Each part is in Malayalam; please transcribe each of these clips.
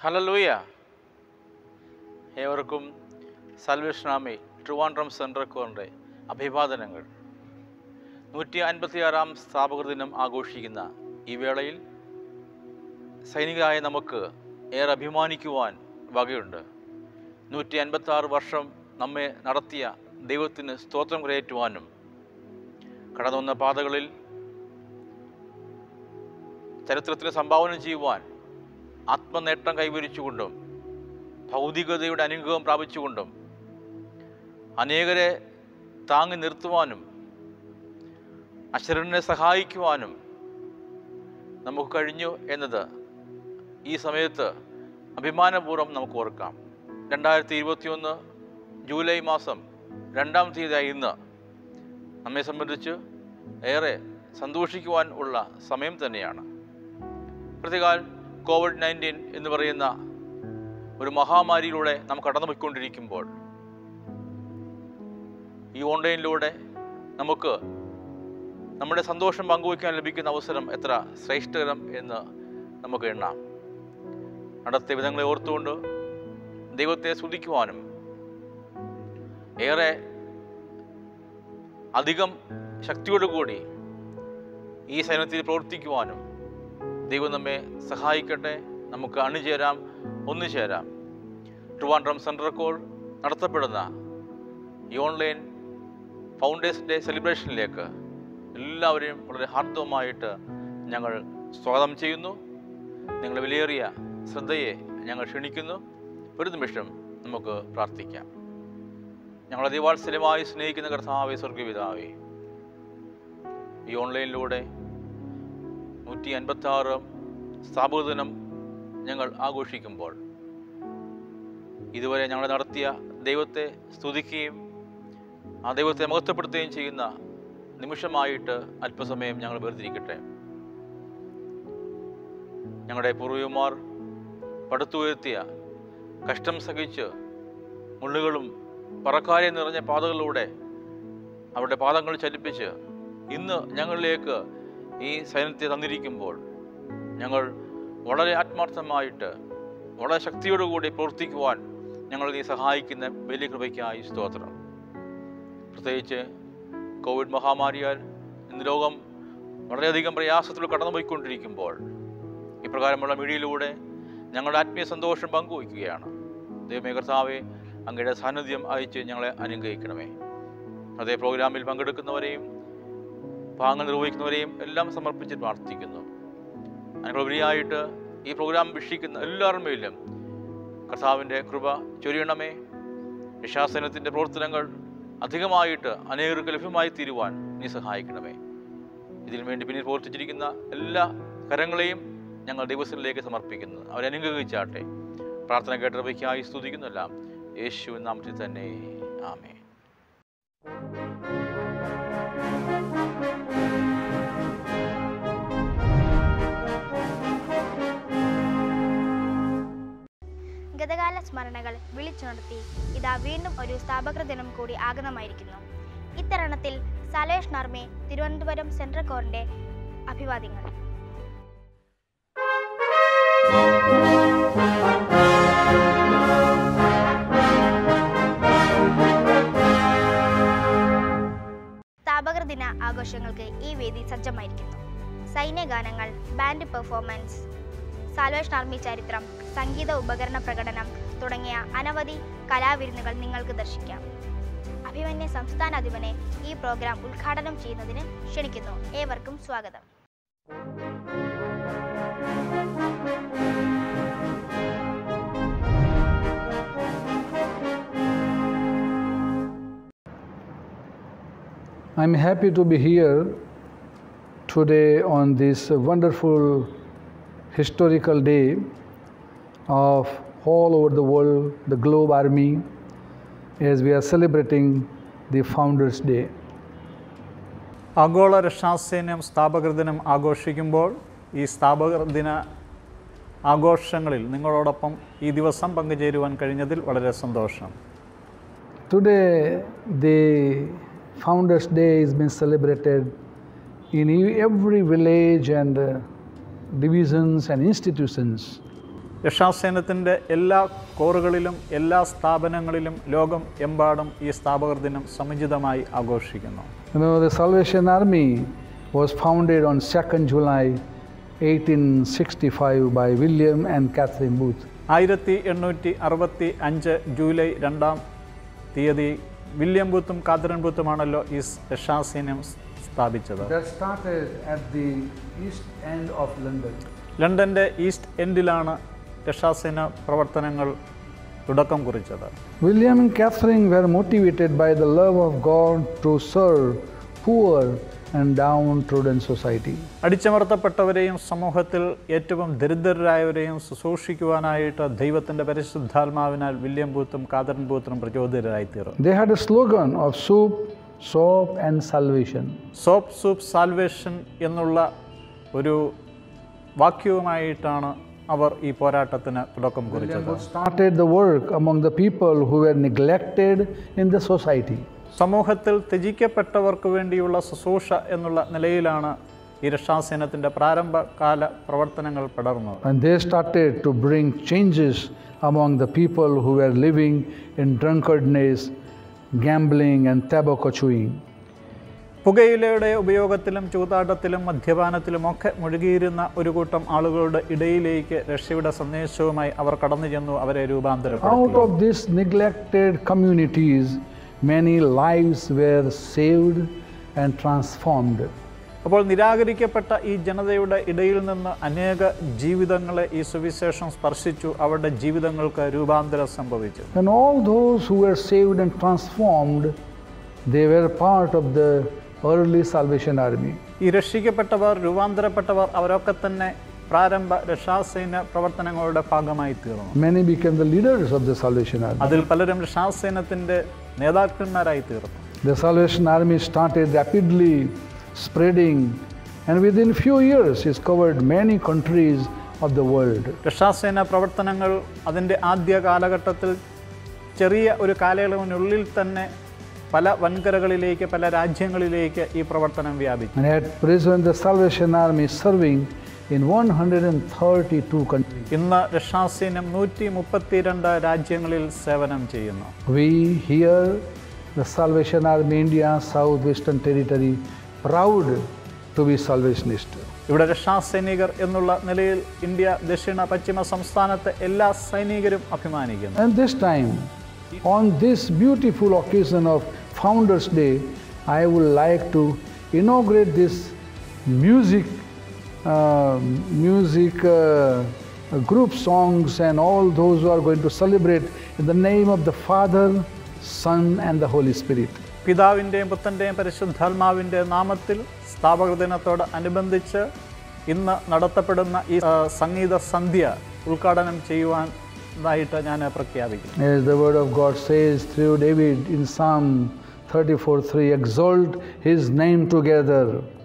ഹലലൂയ ഏവർക്കും സൽവേഷനാമി ട്രിവാൻഡ്രം സെൻട്രൽ കോറിൻ്റെ അഭിവാദനങ്ങൾ നൂറ്റി അൻപത്തിയാറാം സ്ഥാപക ദിനം ആഘോഷിക്കുന്ന ഈ വേളയിൽ സൈനികരായ നമുക്ക് ഏറെ അഭിമാനിക്കുവാൻ വകയുണ്ട് നൂറ്റി അൻപത്താറ് വർഷം നമ്മെ നടത്തിയ ദൈവത്തിന് സ്തോത്രം കരയേറ്റുവാനും കടന്നു വന്ന പാതകളിൽ ചരിത്രത്തിന് സംഭാവന ചെയ്യുവാൻ ആത്മനേട്ടം കൈവരിച്ചുകൊണ്ടും ഭൗതികതയുടെ അനുഗ്രഹം പ്രാപിച്ചുകൊണ്ടും അനേകരെ താങ്ങി നിർത്തുവാനും അശരനെ സഹായിക്കുവാനും നമുക്ക് കഴിഞ്ഞു എന്നത് ഈ സമയത്ത് അഭിമാനപൂർവ്വം നമുക്ക് ഓർക്കാം രണ്ടായിരത്തി ഇരുപത്തിയൊന്ന് ജൂലൈ മാസം രണ്ടാം തീയതിയായി ഇന്ന് നമ്മെ സംബന്ധിച്ച് ഏറെ സന്തോഷിക്കുവാൻ ഉള്ള സമയം തന്നെയാണ് പ്രതികാൽ കോവിഡ് നയൻറ്റീൻ എന്ന് പറയുന്ന ഒരു മഹാമാരിയിലൂടെ നാം കടന്നു പോയിക്കൊണ്ടിരിക്കുമ്പോൾ ഈ ഓൺലൈനിലൂടെ നമുക്ക് നമ്മുടെ സന്തോഷം പങ്കുവയ്ക്കാൻ ലഭിക്കുന്ന അവസരം എത്ര ശ്രേഷ്ഠകരം എന്ന് നമുക്ക് എണ്ണാം നടത്തിയ വിധങ്ങളെ ഓർത്തുകൊണ്ട് ദൈവത്തെ സ്തുതിക്കുവാനും ഏറെ അധികം ശക്തിയോടുകൂടി ഈ സൈന്യത്തിൽ പ്രവർത്തിക്കുവാനും ദൈവം നമ്മെ സഹായിക്കട്ടെ നമുക്ക് അണിചേരാം ഒന്നു ചേരാം ട്രിവാൻഡ്രം സെൻട്രൽ കോൾ നടത്തപ്പെടുന്ന ഈ ഓൺലൈൻ ഫൗണ്ടേഴ്സ് ഡേ സെലിബ്രേഷനിലേക്ക് എല്ലാവരെയും വളരെ ഹാർദവമായിട്ട് ഞങ്ങൾ സ്വാഗതം ചെയ്യുന്നു നിങ്ങളുടെ വിലയേറിയ ശ്രദ്ധയെ ഞങ്ങൾ ക്ഷണിക്കുന്നു ഒരു നിമിഷം നമുക്ക് പ്രാർത്ഥിക്കാം ഞങ്ങളെ ദിവാത്സല്യമായി സ്നേഹിക്കുന്ന കർത്താവെ സ്വർഗപിതാവേ ഈ ഓൺലൈനിലൂടെ നൂറ്റി അൻപത്തി ആറ് സ്ഥാപക ദിനം ഞങ്ങൾ ആഘോഷിക്കുമ്പോൾ ഇതുവരെ ഞങ്ങൾ നടത്തിയ ദൈവത്തെ സ്തുതിക്കുകയും ആ ദൈവത്തെ മഹത്വപ്പെടുത്തുകയും ചെയ്യുന്ന നിമിഷമായിട്ട് അല്പസമയം ഞങ്ങൾ വേർതിരിക്കട്ടെ ഞങ്ങളുടെ പൂർവികന്മാർ പടുത്തുയർത്തിയ കഷ്ടം സഹിച്ച് മുള്ളുകളും പറക്കാരെ നിറഞ്ഞ പാതകളിലൂടെ അവരുടെ പാദങ്ങൾ ചലിപ്പിച്ച് ഇന്ന് ഞങ്ങളിലേക്ക് ഈ സൈന്യത്തെ തന്നിരിക്കുമ്പോൾ ഞങ്ങൾ വളരെ ആത്മാർത്ഥമായിട്ട് വളരെ ശക്തിയോടുകൂടി പ്രവർത്തിക്കുവാൻ ഞങ്ങൾ നീ സഹായിക്കുന്ന വലിയ കൃപയ്ക്കായി സ്തോത്രം പ്രത്യേകിച്ച് കോവിഡ് മഹാമാരിയാൽ ഇന്ന് ലോകം വളരെയധികം പ്രയാസത്തിൽ കടന്നുപോയിക്കൊണ്ടിരിക്കുമ്പോൾ ഇപ്രകാരമുള്ള മീഡിയയിലൂടെ ഞങ്ങളുടെ ആത്മീയ സന്തോഷം പങ്കുവയ്ക്കുകയാണ് ദൈവമേ കർത്താവെ അങ്ങയുടെ സാന്നിധ്യം അയച്ച് ഞങ്ങളെ അനുഗ്രഹിക്കണമേ അതേ പ്രോഗ്രാമിൽ പങ്കെടുക്കുന്നവരെയും പാങ്ങൾ നിർവഹിക്കുന്നവരെയും എല്ലാം സമർപ്പിച്ച് പ്രാർത്ഥിക്കുന്നു അനുഗ്രഹപരിയായിട്ട് ഈ പ്രോഗ്രാം വീക്ഷിക്കുന്ന എല്ലാവരുടെ മേലും കർത്താവിൻ്റെ കൃപ ചൊരിയണമേ രക്ഷാസനത്തിൻ്റെ പ്രവർത്തനങ്ങൾ അധികമായിട്ട് അനേകർക്ക് ലഭ്യമായി തീരുവാൻ നീ സഹായിക്കണമേ ഇതിനു വേണ്ടി പിന്നിൽ പ്രവർത്തിച്ചിരിക്കുന്ന എല്ലാ കരങ്ങളെയും ഞങ്ങൾ ദൈവത്തിലേക്ക് സമർപ്പിക്കുന്നു അവരെ അനുഗ്രഹിച്ചാട്ടെ പ്രാർത്ഥന കേട്ടവയ്ക്കായി സ്തുതിക്കുന്നെല്ലാം യേശു നാമത്തിൽ തന്നെ ആമേ ഗതകാല സ്മരണകൾ വിളിച്ചുണർത്തി ഇതാ വീണ്ടും ഒരു സ്ഥാപക ദിനം കൂടി ആഗതമായിരിക്കുന്നു ഇത്തരുണത്തിൽ സലേഷ് നർമെ തിരുവനന്തപുരം സെൻട്രൽ കോറിന്റെ അഭിവാദ്യങ്ങൾ സ്ഥാപകർ ദിന ആഘോഷങ്ങൾക്ക് ഈ വേദി സജ്ജമായിരിക്കുന്നു സൈന്യഗാനങ്ങൾ ബാൻഡ് പെർഫോമൻസ് സാൽവേഷൻ ആർമി ചരിത്രം സംഗീത ഉപകരണ പ്രകടനം തുടങ്ങിയ അനവധി കലാവിരുന്നുകൾ നിങ്ങൾക്ക് ദർശിക്കാം അഭിമന്യ സംസ്ഥാന അധിപനെ ഈ പ്രോഗ്രാം ഉദ്ഘാടനം ചെയ്യുന്നതിന് ക്ഷണിക്കുന്നു ഏവർക്കും സ്വാഗതം I'm happy to be here today on this wonderful historical day of all over the world, the Globe Army, as we are celebrating the Founders' Day. ആഗോള രക്ഷാസൈന്യം സ്ഥാപകർ ദിനം ആഘോഷിക്കുമ്പോൾ ഈ സ്ഥാപകർ ദിന ആഘോഷങ്ങളിൽ നിങ്ങളോടൊപ്പം ഈ ദിവസം പങ്കുചേരുവാൻ കഴിഞ്ഞതിൽ വളരെ സന്തോഷം Today, the Founders' Day is being celebrated in e- every village and uh, divisions and institutions രക്ഷാസേനത്തിൻ്റെ എല്ലാ കോറുകളിലും എല്ലാ സ്ഥാപനങ്ങളിലും ലോകം എമ്പാടും ഈ സ്ഥാപകർ ദിനം സമുചിതമായി ആഘോഷിക്കുന്നു You know, the Salvation Army was founded on 2nd July 1865 by William and Catherine Booth. ആയിരത്തി എണ്ണൂറ്റി അറുപത്തി അഞ്ച് ജൂലൈ രണ്ടാം തീയതി വില്യം ബൂത്തും കാതറിൻ ബൂത്തുമാണല്ലോ ഈ രക്ഷാസൈന്യം സ്ഥാപിച്ചത് That started at the east end of London. ലണ്ടൻ്റെ ഈസ്റ്റ് എൻഡിലാണ് രക്ഷാസേന പ്രവർത്തനങ്ങൾ തുടക്കം കുറിച്ചത് William and Catherine were motivated by the love of God to serve poor and downtrodden society. അടിച്ചമർത്തപ്പെട്ടവരെയും സമൂഹത്തിൽ ഏറ്റവും ദരിദ്രരായവരെയും ശുശ്രൂഷിക്കുവാനായിട്ട് ദൈവത്തിൻ്റെ പരിശുദ്ധാത്മാവിനാൽ വില്യം ബൂത്തും കാതറിൻ ബൂത്തിനും പ്രചോദിതരായിത്തീർന്നു They had a slogan of soup, soap, and salvation. Soap soup salvation എന്നുള്ള ഒരു വാക്യവുമായിട്ടാണ് അവർ ഈ പോരാട്ടത്തിന് തുടക്കം കുറിച്ചത് Started the work among the people who were neglected in the society. സമൂഹത്തിൽ ത്യജിക്കപ്പെട്ടവർക്ക് വേണ്ടിയുള്ള ശുശ്രൂഷ എന്നുള്ള നിലയിലാണ് ഈ രക്ഷാസേനത്തിൻ്റെ പ്രാരംഭകാല പ്രവർത്തനങ്ങൾ പടർന്നത് And they started to bring changes among the people who were living in drunkardness, gambling, and tobacco chewing. പുകയിലയുടെ ഉപയോഗത്തിലും ചൂതാട്ടത്തിലും മദ്യപാനത്തിലും ഒക്കെ മുഴുകിയിരുന്ന ഒരു കൂട്ടം ആളുകളുടെ ഇടയിലേക്ക് രക്ഷയുടെ സന്ദേശവുമായി അവർ കടന്നു ചെന്നു അവരെ Out രൂപാന്തരപ്പെടുത്തി of these neglected communities, many lives were saved and transformed. അപ്പോൾ നിരാകരിക്കപ്പെട്ട ഈ ജനതയുടെ ഇടയിൽ നിന്ന് അനേക ജീവിതങ്ങളെ ഈ സുവിശേഷം സ്പർശിച്ചു അവരുടെ ജീവിതങ്ങൾക്ക് രൂപാന്തരം സംഭവിച്ചു And all those who were saved and transformed, they were part of the early Salvation Army. ഈ രക്ഷിക്കപ്പെട്ടവർ രൂപാന്തരപ്പെട്ടവർ അവരൊക്കെ തന്നെ പ്രാരംഭ രക്ഷാസൈന പ്രവർത്തനങ്ങളുടെ ഭാഗമായി തീർന്നു Many became the leaders of the Salvation Army. അതിൽ പലരും രക്ഷാസൈന്യത്തിൻ്റെ നേതാക്കന്മാരായി തീർന്നു The Salvation Army started rapidly spreading, and within few years, it's covered many countries of the world. രക്ഷാസേന പ്രവർത്തനങ്ങൾ അതിൻ്റെ ആദ്യ കാലഘട്ടത്തിൽ ചെറിയ ഒരു കാലയളവിനുള്ളിൽ തന്നെ പല വൻകരകളിലേക്ക് പല രാജ്യങ്ങളിലേക്ക് ഈ പ്രവർത്തനം വ്യാപിച്ചു And at present, the Salvation Army is serving in 132 countries. ഇന്ന് രക്ഷാസൈന്യം നൂറ്റി മുപ്പത്തിരണ്ട് രാജ്യങ്ങളിൽ സേവനം ചെയ്യുന്നു We here, the Salvation Army India, Southwestern Territory, proud to be Salvationist. ഇവിടെ രക്ഷാസൈനികർ എന്നുള്ള നിലയിൽ ഇന്ത്യ ദക്ഷിണ പശ്ചിമ സംസ്ഥാനത്തെ എല്ലാ സൈനികരും അഭിമാനിക്കുന്നു And this time, on this beautiful occasion of Founders' Day, I would like to inaugurate this music, uh, music uh, group songs, and all those who are going to celebrate in the name of the Father, Son, and the Holy Spirit. പിതാവിൻ്റെയും പുത്തൻ്റെയും പരിശുദ്ധാത്മാവിൻ്റെ നാമത്തിൽ സ്ഥാപക ദിനത്തോട് അനുബന്ധിച്ച് ഇന്ന് നടത്തപ്പെടുന്ന ഈ ആ, സംഗീത സന്ധ്യ ഉദ്ഘാടനം ചെയ്യുവാനായിട്ട് ഞാൻ പ്രഖ്യാപിക്കുന്നു As the Word of God says through David in Psalm 34 3, exalt His name together.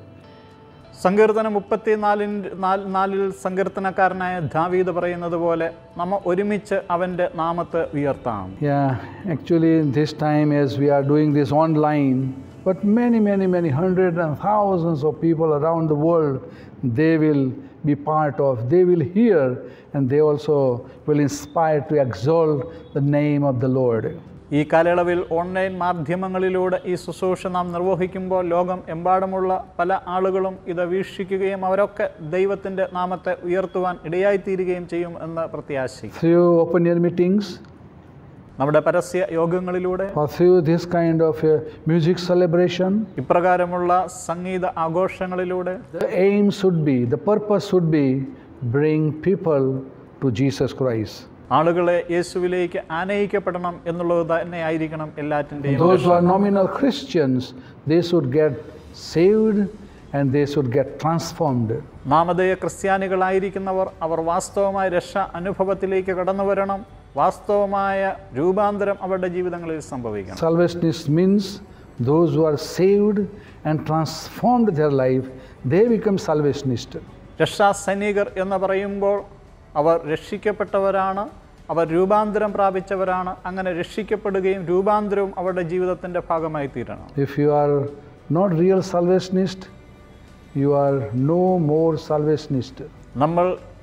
സങ്കീർത്തനം മുപ്പത്തിനാലിൻ്റെ നാല് നാലിൽ സങ്കീർത്തനക്കാരനായ ദാവീദ് പറയുന്നത് പോലെ നമ്മ ഒരുമിച്ച് അവൻ്റെ നാമത്തെ ഉയർത്താം Yeah, actually, this time as we are doing this online, but many, many, many hundreds and thousands of people around the world, they will be part of, they will hear, and they also will inspire to exalt the name of the Lord. ഈ കാലയളവിൽ ഓൺലൈൻ മാധ്യമങ്ങളിലൂടെ ഈ ശുശ്രൂഷ നാം നിർവഹിക്കുമ്പോൾ ലോകം എമ്പാടുമുള്ള പല ആളുകളും ഇത് വീക്ഷിക്കുകയും അവരൊക്കെ ദൈവത്തിൻ്റെ നാമത്തെ ഉയർത്തുവാൻ ഇടയായിത്തീരുകയും ചെയ്യും എന്ന് പ്രത്യാശിക്കും Through open air meetings നമ്മുടെ പരസ്യ യോഗങ്ങളിലൂടെ or through this kind of uh, music celebration, ഇപ്രകാരമുള്ള സംഗീത ആഘോഷങ്ങളിലൂടെ the aim should be, the purpose should be bring people to Jesus Christ. ആളുകളെ യേശുവിലേക്ക് ആനയിക്കപ്പെടണം എന്നുള്ളത് തന്നെയായിരിക്കണം എല്ലാറ്റിൻ്റെയും Those who are nominal Christians, they should get saved and they should get transformed. നാമധേയ ക്രിസ്ത്യാനികളായിരിക്കുന്നവർ അവർ വാസ്തവമായ രക്ഷ അനുഭവത്തിലേക്ക് കടന്നു വരണം വാസ്തവമായ രൂപാന്തരം അവരുടെ ജീവിതങ്ങളിൽ സംഭവിക്കണം Salvationist means those who are saved and transformed their life, they become salvationist. രക്ഷാ സൈനികർ എന്ന് പറയുമ്പോൾ അവർ രക്ഷിക്കപ്പെട്ടവരാണ് അവർ രൂപാന്തരം പ്രാപിച്ചവരാണ് അങ്ങനെ രക്ഷിക്കപ്പെടുകയും രൂപാന്തരവും അവരുടെ ജീവിതത്തിൻ്റെ ഭാഗമായി തീരണം If you are not real salvationist, you are no more salvationist. നമ്മൾ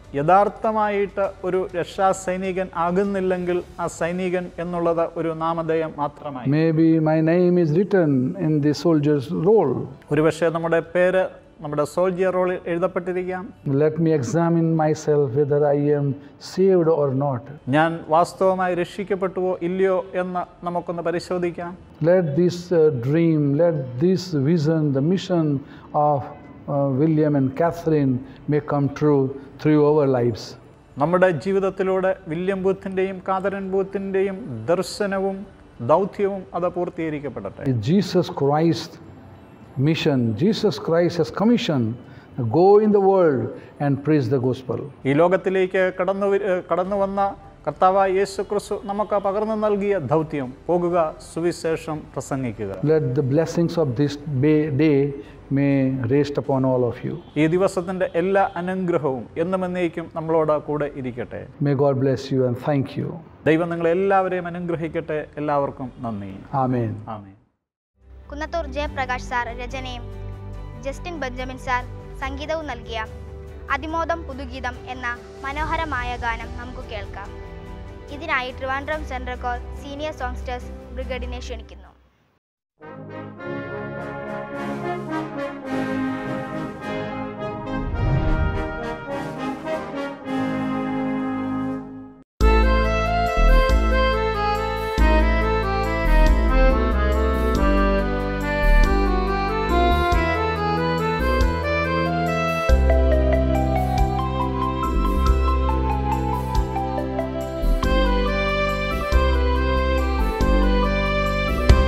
യഥാർത്ഥമായിട്ട് ഒരു രക്ഷാ സൈനികൻ ആകുന്നില്ലെങ്കിൽ ആ സൈനികൻ എന്നുള്ളത് ഒരു നാമധേയം മാത്രമായി Maybe my name is written in the soldier's roll. ഒരുപക്ഷെ നമ്മുടെ പേര് നമ്മുടെ സോൾജിയർ റോളിൽ എഴുതപ്പെട്ടിരിക്കാം Let me examine myself whether I am saved or not. ഞാൻ വാസ്തവമായി രക്ഷിക്കപ്പെട്ടുവോ ഇല്ലയോ എന്ന് നമുക്കൊന്ന് പരിശോധിക്കാം Let this uh, dream, let this vision, the mission of uh, William and Catherine may come true through our lives. നമ്മുടെ ജീവിതത്തിലൂടെ വില്യം ബൂത്തിൻ്റെയും കാതരൻ ബൂത്തിൻ്റെയും ദർശനവും ദൗത്യവും അത് പൂർത്തീകരിക്കപ്പെടട്ടെ It's Jesus Christ mission. Jesus Christ has commissioned go in the world and preach the gospel. ഈ ലോകത്തിലേക്ക് കടന്നു വ- ഏഹ് കടന്നു വന്ന കർത്താവായ യേശു ക്രിസ്തു നമുക്ക് പകർന്നു നൽകിയ ദൗത്യം പോകുക സുവിശേഷം പ്രസംഗിക്കുക Let the blessings of this ba- day may rest upon all of you. ഈ ദിവസത്തിൻ്റെ എല്ലാ അനുഗ്രഹവും എന്നും എന്നേക്കും നമ്മളോട് കൂടെ ഇരിക്കട്ടെ May God bless you and thank you. ദൈവം നിങ്ങളെ എല്ലാവരെയും അനുഗ്രഹിക്കട്ടെ എല്ലാവർക്കും നന്ദി Amen. Amen Kunnathur Jayaprakash sir രചനയും ജസ്റ്റിൻ ബെഞ്ചമിൻ സാർ സംഗീതവും നൽകിയ അതിമോദം പുതുഗീതം എന്ന മനോഹരമായ ഗാനം നമുക്ക് കേൾക്കാം ഇതിനായി Trivandrum Central Corps senior songsters ബ്രിഗേഡിനെ ക്ഷണിക്കുന്നു ും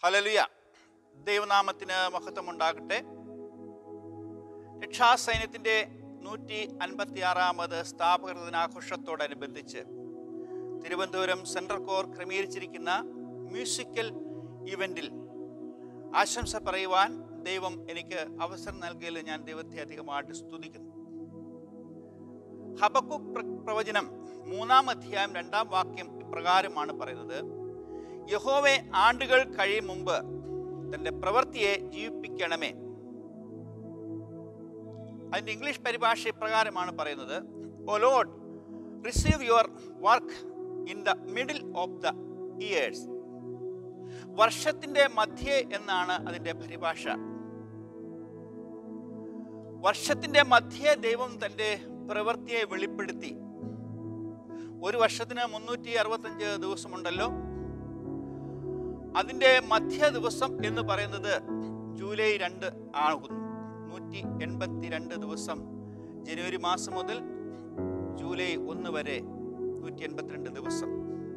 ഹലലുയ ദൈവനാമത്തിന് മഹത്വമുണ്ടാകട്ടെ രക്ഷാസൈന്യത്തിൻ്റെ നൂറ്റി അൻപത്തി ആറാമത് സ്ഥാപക ദിനാഘോഷത്തോടനുബന്ധിച്ച് തിരുവനന്തപുരം സെൻട്രൽ കോർ ക്രമീകരിച്ചിരിക്കുന്ന മ്യൂസിക്കൽ ഇവൻറ്റിൽ ആശംസ പറയുവാൻ ദൈവം എനിക്ക് അവസരം നൽകിയതിൽ ഞാൻ ദൈവത്തെ അധികമായിട്ട് സ്തുതിക്കുന്നു ഹബക്കുക്ക് പ്ര- പ്രവചനം മൂന്നാം അധ്യായം രണ്ടാം വാക്യം ഇപ്രകാരമാണ് പറയുന്നത് യഹോവെ ആണ്ടുകൾ കഴിയും മുമ്പ് തൻ്റെ പ്രവൃത്തിയെ ജീവിപ്പിക്കണമേ അതിൻ്റെ ഇംഗ്ലീഷ് പരിഭാഷ ഇപ്രകാരമാണ് പറയുന്നത് O lord receive your work in the middle of the years വർഷത്തിൻ്റെ മധ്യേ എന്നാണ് അതിൻ്റെ പരിഭാഷ വർഷത്തിൻ്റെ മധ്യേ ദൈവം തൻ്റെ പ്രവൃത്തിയെ വെളിപ്പെടുത്തി ഒരു വർഷത്തിന് മുന്നൂറ്റി അറുപത്തഞ്ച് ദിവസമുണ്ടല്ലോ അതിൻ്റെ മധ്യ ദിവസം എന്ന് പറയുന്നത് ജൂലൈ രണ്ട് ആകുന്നു നൂറ്റി എൺപത്തി രണ്ട് ദിവസം ജനുവരി മാസം മുതൽ ജൂലൈ ഒന്ന് വരെ നൂറ്റി എൺപത്തിരണ്ട് ദിവസം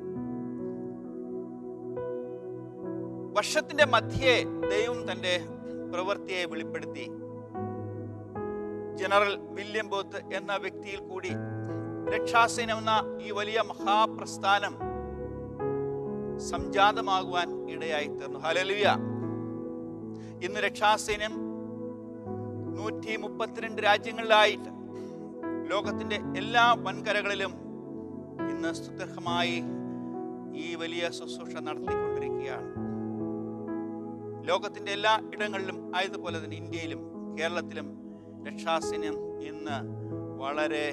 വർഷത്തിന്റെ മധ്യേ ദൈവം തന്റെ പ്രവൃത്തിയെ വെളിപ്പെടുത്തി ജനറൽ വില്യം ബോത്ത് എന്ന വ്യക്തിയിൽ കൂടി രക്ഷാസേന എന്ന ഈ വലിയ മഹാപ്രസ്ഥാനം സംജാതമാകുവാൻ ഇടയായി തീർന്നു ഹലലുയ ഇന്ന് രക്ഷാസൈന്യം നൂറ്റി മുപ്പത്തിരണ്ട് രാജ്യങ്ങളിലായിട്ട് ലോകത്തിന്റെ എല്ലാ വൻകരകളിലും ഇന്ന് സ്തുത്യർഹമായി ഈ വലിയ ശുശ്രൂഷ നടത്തിക്കൊണ്ടിരിക്കുകയാണ് ലോകത്തിന്റെ എല്ലാ ഇടങ്ങളിലും ആയതുപോലെ തന്നെ ഇന്ത്യയിലും കേരളത്തിലും രക്ഷാസൈന്യം ഇന്ന് വളരെ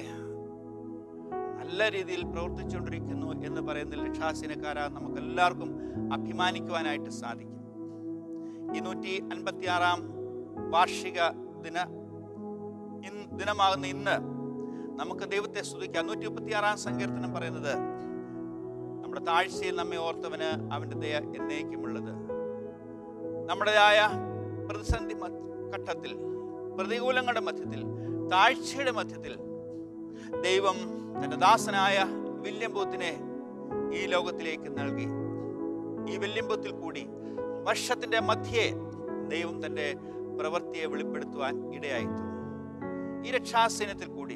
നല്ല രീതിയിൽ പ്രവർത്തിച്ചുകൊണ്ടിരിക്കുന്നു എന്ന് പറയുന്ന രക്ഷാസൈന്യക്കാരാ നമുക്ക് എല്ലാവർക്കും അഭിമാനിക്കുവാനായിട്ട് സാധിക്കും ഈ നൂറ്റി അൻപത്തി ആറാം വാർഷിക ദിന ഇന്ന് ദിനമാകുന്ന ഇന്ന് നമുക്ക് ദൈവത്തെ സ്തുതിക്കാം നൂറ്റി മുപ്പത്തി ആറാം സങ്കീർത്തനം പറയുന്നത് നമ്മുടെ താഴ്ചയിൽ നമ്മെ ഓർത്തവന് അവൻ്റെ ദയ എന്നേക്കുമുള്ളത് നമ്മുടേതായ പ്രതിസന്ധി മ- ഘട്ടത്തിൽ പ്രതികൂലങ്ങളുടെ മധ്യത്തിൽ താഴ്ചയുടെ മധ്യത്തിൽ ദൈവം തൻ്റെ ദാസനായ വില്യം ബൂത്തിനെ ഈ ലോകത്തിലേക്ക് നൽകി ഈ വില്യം ബൂത്തിൽ കൂടി വർഷത്തിൻ്റെ മധ്യേ ദൈവം തൻ്റെ പ്രവൃത്തിയെ വെളിപ്പെടുത്തുവാൻ ഇടയായി തീർന്നു. ഈ രക്ഷാസൈന്യത്തിൽ കൂടി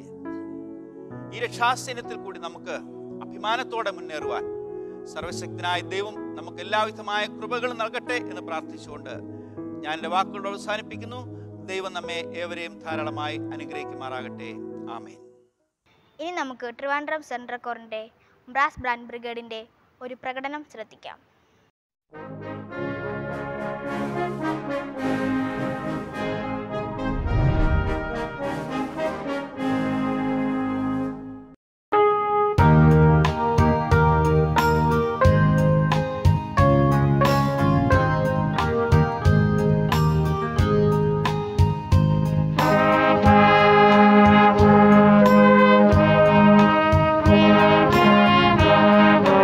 ഈ രക്ഷാസൈന്യത്തിൽ കൂടി നമുക്ക് അഭിമാനത്തോടെ മുന്നേറുവാൻ സർവശക്തനായ ദൈവം നമുക്ക് എല്ലാവിധമായ കൃപകളും നൽകട്ടെ എന്ന് പ്രാർത്ഥിച്ചുകൊണ്ട് ഞാൻ എൻ്റെ വാക്കുകൾ അവസാനിപ്പിക്കുന്നു ദൈവം നമ്മെ ഏവരെയും ധാരാളമായി അനുഗ്രഹിക്കുമാറാകട്ടെ ആമേൻ ഇനി നമുക്ക് ട്രിവാൻഡ്രം സെൻട്രൽ കോറിൻ്റെ ബ്രാസ് ബ്രാൻഡ് ബ്രിഗേഡിൻ്റെ ഒരു പ്രകടനം ശ്രദ്ധിക്കാം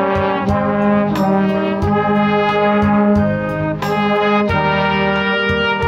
Thank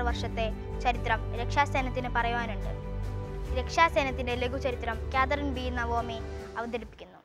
വർഷത്തെ ചരിത്രം രക്ഷാസേനത്തിന് പറയുവാനുണ്ട് രക്ഷാസേനത്തിന്റെ ലഘുചരിത്രം കാതറിൻ ബി നവോമി അവതരിപ്പിക്കുന്നു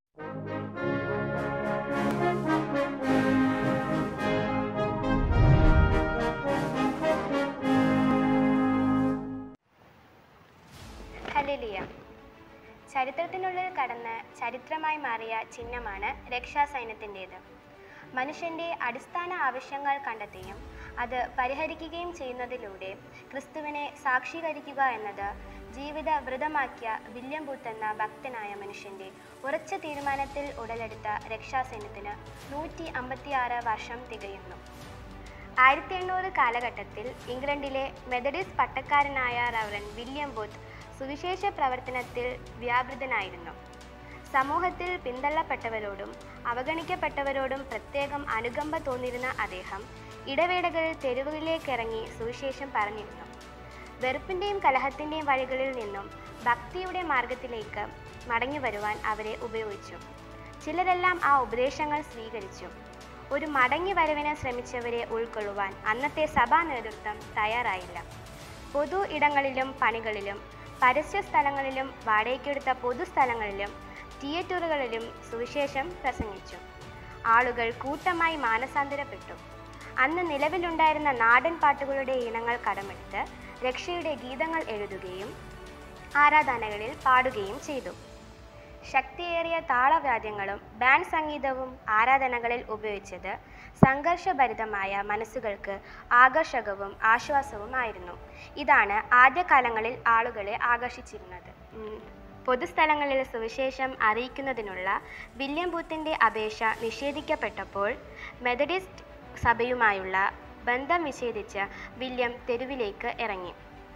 ഹല്ലേലൂയ ചരിത്രത്തിനുള്ളിൽ കടന്ന് ചരിത്രമായി മാറിയ ചിഹ്നമാണ് രക്ഷാസൈന്യത്തിൻ്റേത് മനുഷ്യൻ്റെ അടിസ്ഥാന ആവശ്യങ്ങൾ കണ്ടെത്തുകയും അത് പരിഹരിക്കുകയും ചെയ്യുന്നതിലൂടെ ക്രിസ്തുവിനെ സാക്ഷീകരിക്കുക എന്നത് ജീവിത വ്രതമാക്കിയ വില്യം ബൂത്ത് എന്ന ഭക്തനായ മനുഷ്യൻ്റെ ഉറച്ച തീരുമാനത്തിൽ ഉടലെടുത്ത രക്ഷാസൈന്യത്തിന് നൂറ്റി അമ്പത്തിയാറ് വർഷം തികയുന്നു ആയിരത്തി എണ്ണൂറ് കാലഘട്ടത്തിൽ ഇംഗ്ലണ്ടിലെ മെത്തഡിസ്റ്റ് പട്ടക്കാരനായ റവറൻ വില്യം ബൂത്ത് സുവിശേഷ പ്രവർത്തനത്തിൽ വ്യാപൃതനായിരുന്നു സമൂഹത്തിൽ പിന്തള്ളപ്പെട്ടവരോടും അവഗണിക്കപ്പെട്ടവരോടും പ്രത്യേകം അനുകമ്പ തോന്നിയിരുന്ന അദ്ദേഹം ഇടവേളകളിൽ തെരുവുകളിലേക്കിറങ്ങി സുവിശേഷം പറഞ്ഞിരുന്നു വെറുപ്പിൻ്റെയും കലഹത്തിൻ്റെയും വഴികളിൽ നിന്നും ഭക്തിയുടെ മാർഗത്തിലേക്ക് മടങ്ങി വരുവാൻ അവരെ ഉപയോഗിച്ചു ചിലരെല്ലാം ആ ഉപദേശങ്ങൾ സ്വീകരിച്ചു ഒരു മടങ്ങി വരവിന് ശ്രമിച്ചവരെ ഉൾക്കൊള്ളുവാൻ അന്നത്തെ സഭാ നേതൃത്വം തയ്യാറായില്ല പൊതു ഇടങ്ങളിലും പണികളിലും പരസ്യ സ്ഥലങ്ങളിലും വാടകയ്ക്കെടുത്ത പൊതുസ്ഥലങ്ങളിലും തിയേറ്ററുകളിലും സുവിശേഷം പ്രസംഗിച്ചു ആളുകൾ കൂട്ടമായി മാനസാന്തരപ്പെട്ടു അന്ന് നിലവിലുണ്ടായിരുന്ന നാടൻ പാട്ടുകളുടെ ഇനങ്ങൾ കടമെടുത്ത് രക്ഷയുടെ ഗീതങ്ങൾ എഴുതുകയും ആരാധനകളിൽ പാടുകയും ചെയ്തു ശക്തിയേറിയ താളവാദ്യങ്ങളും ബാൻഡ് സംഗീതവും ആരാധനകളിൽ ഉപയോഗിച്ചത് സംഘർഷഭരിതമായ മനസ്സുകൾക്ക് ആകർഷകവും ആശ്വാസവുമായിരുന്നു ഇതാണ് ആദ്യകാലങ്ങളിൽ ആളുകളെ ആകർഷിച്ചിരുന്നത് ഉം. പൊതുസ്ഥലങ്ങളിൽ സുവിശേഷം അറിയിക്കുന്നതിനുള്ള വില്യം ബൂത്തിൻ്റെ അപേക്ഷ നിഷേധിക്കപ്പെട്ടപ്പോൾ മെത്തഡിസ്റ്റ് സഭയുമായുള്ള ബന്ധം വിച്ഛേദിച്ച് വില്യം തെരുവിലേക്ക് ഇറങ്ങി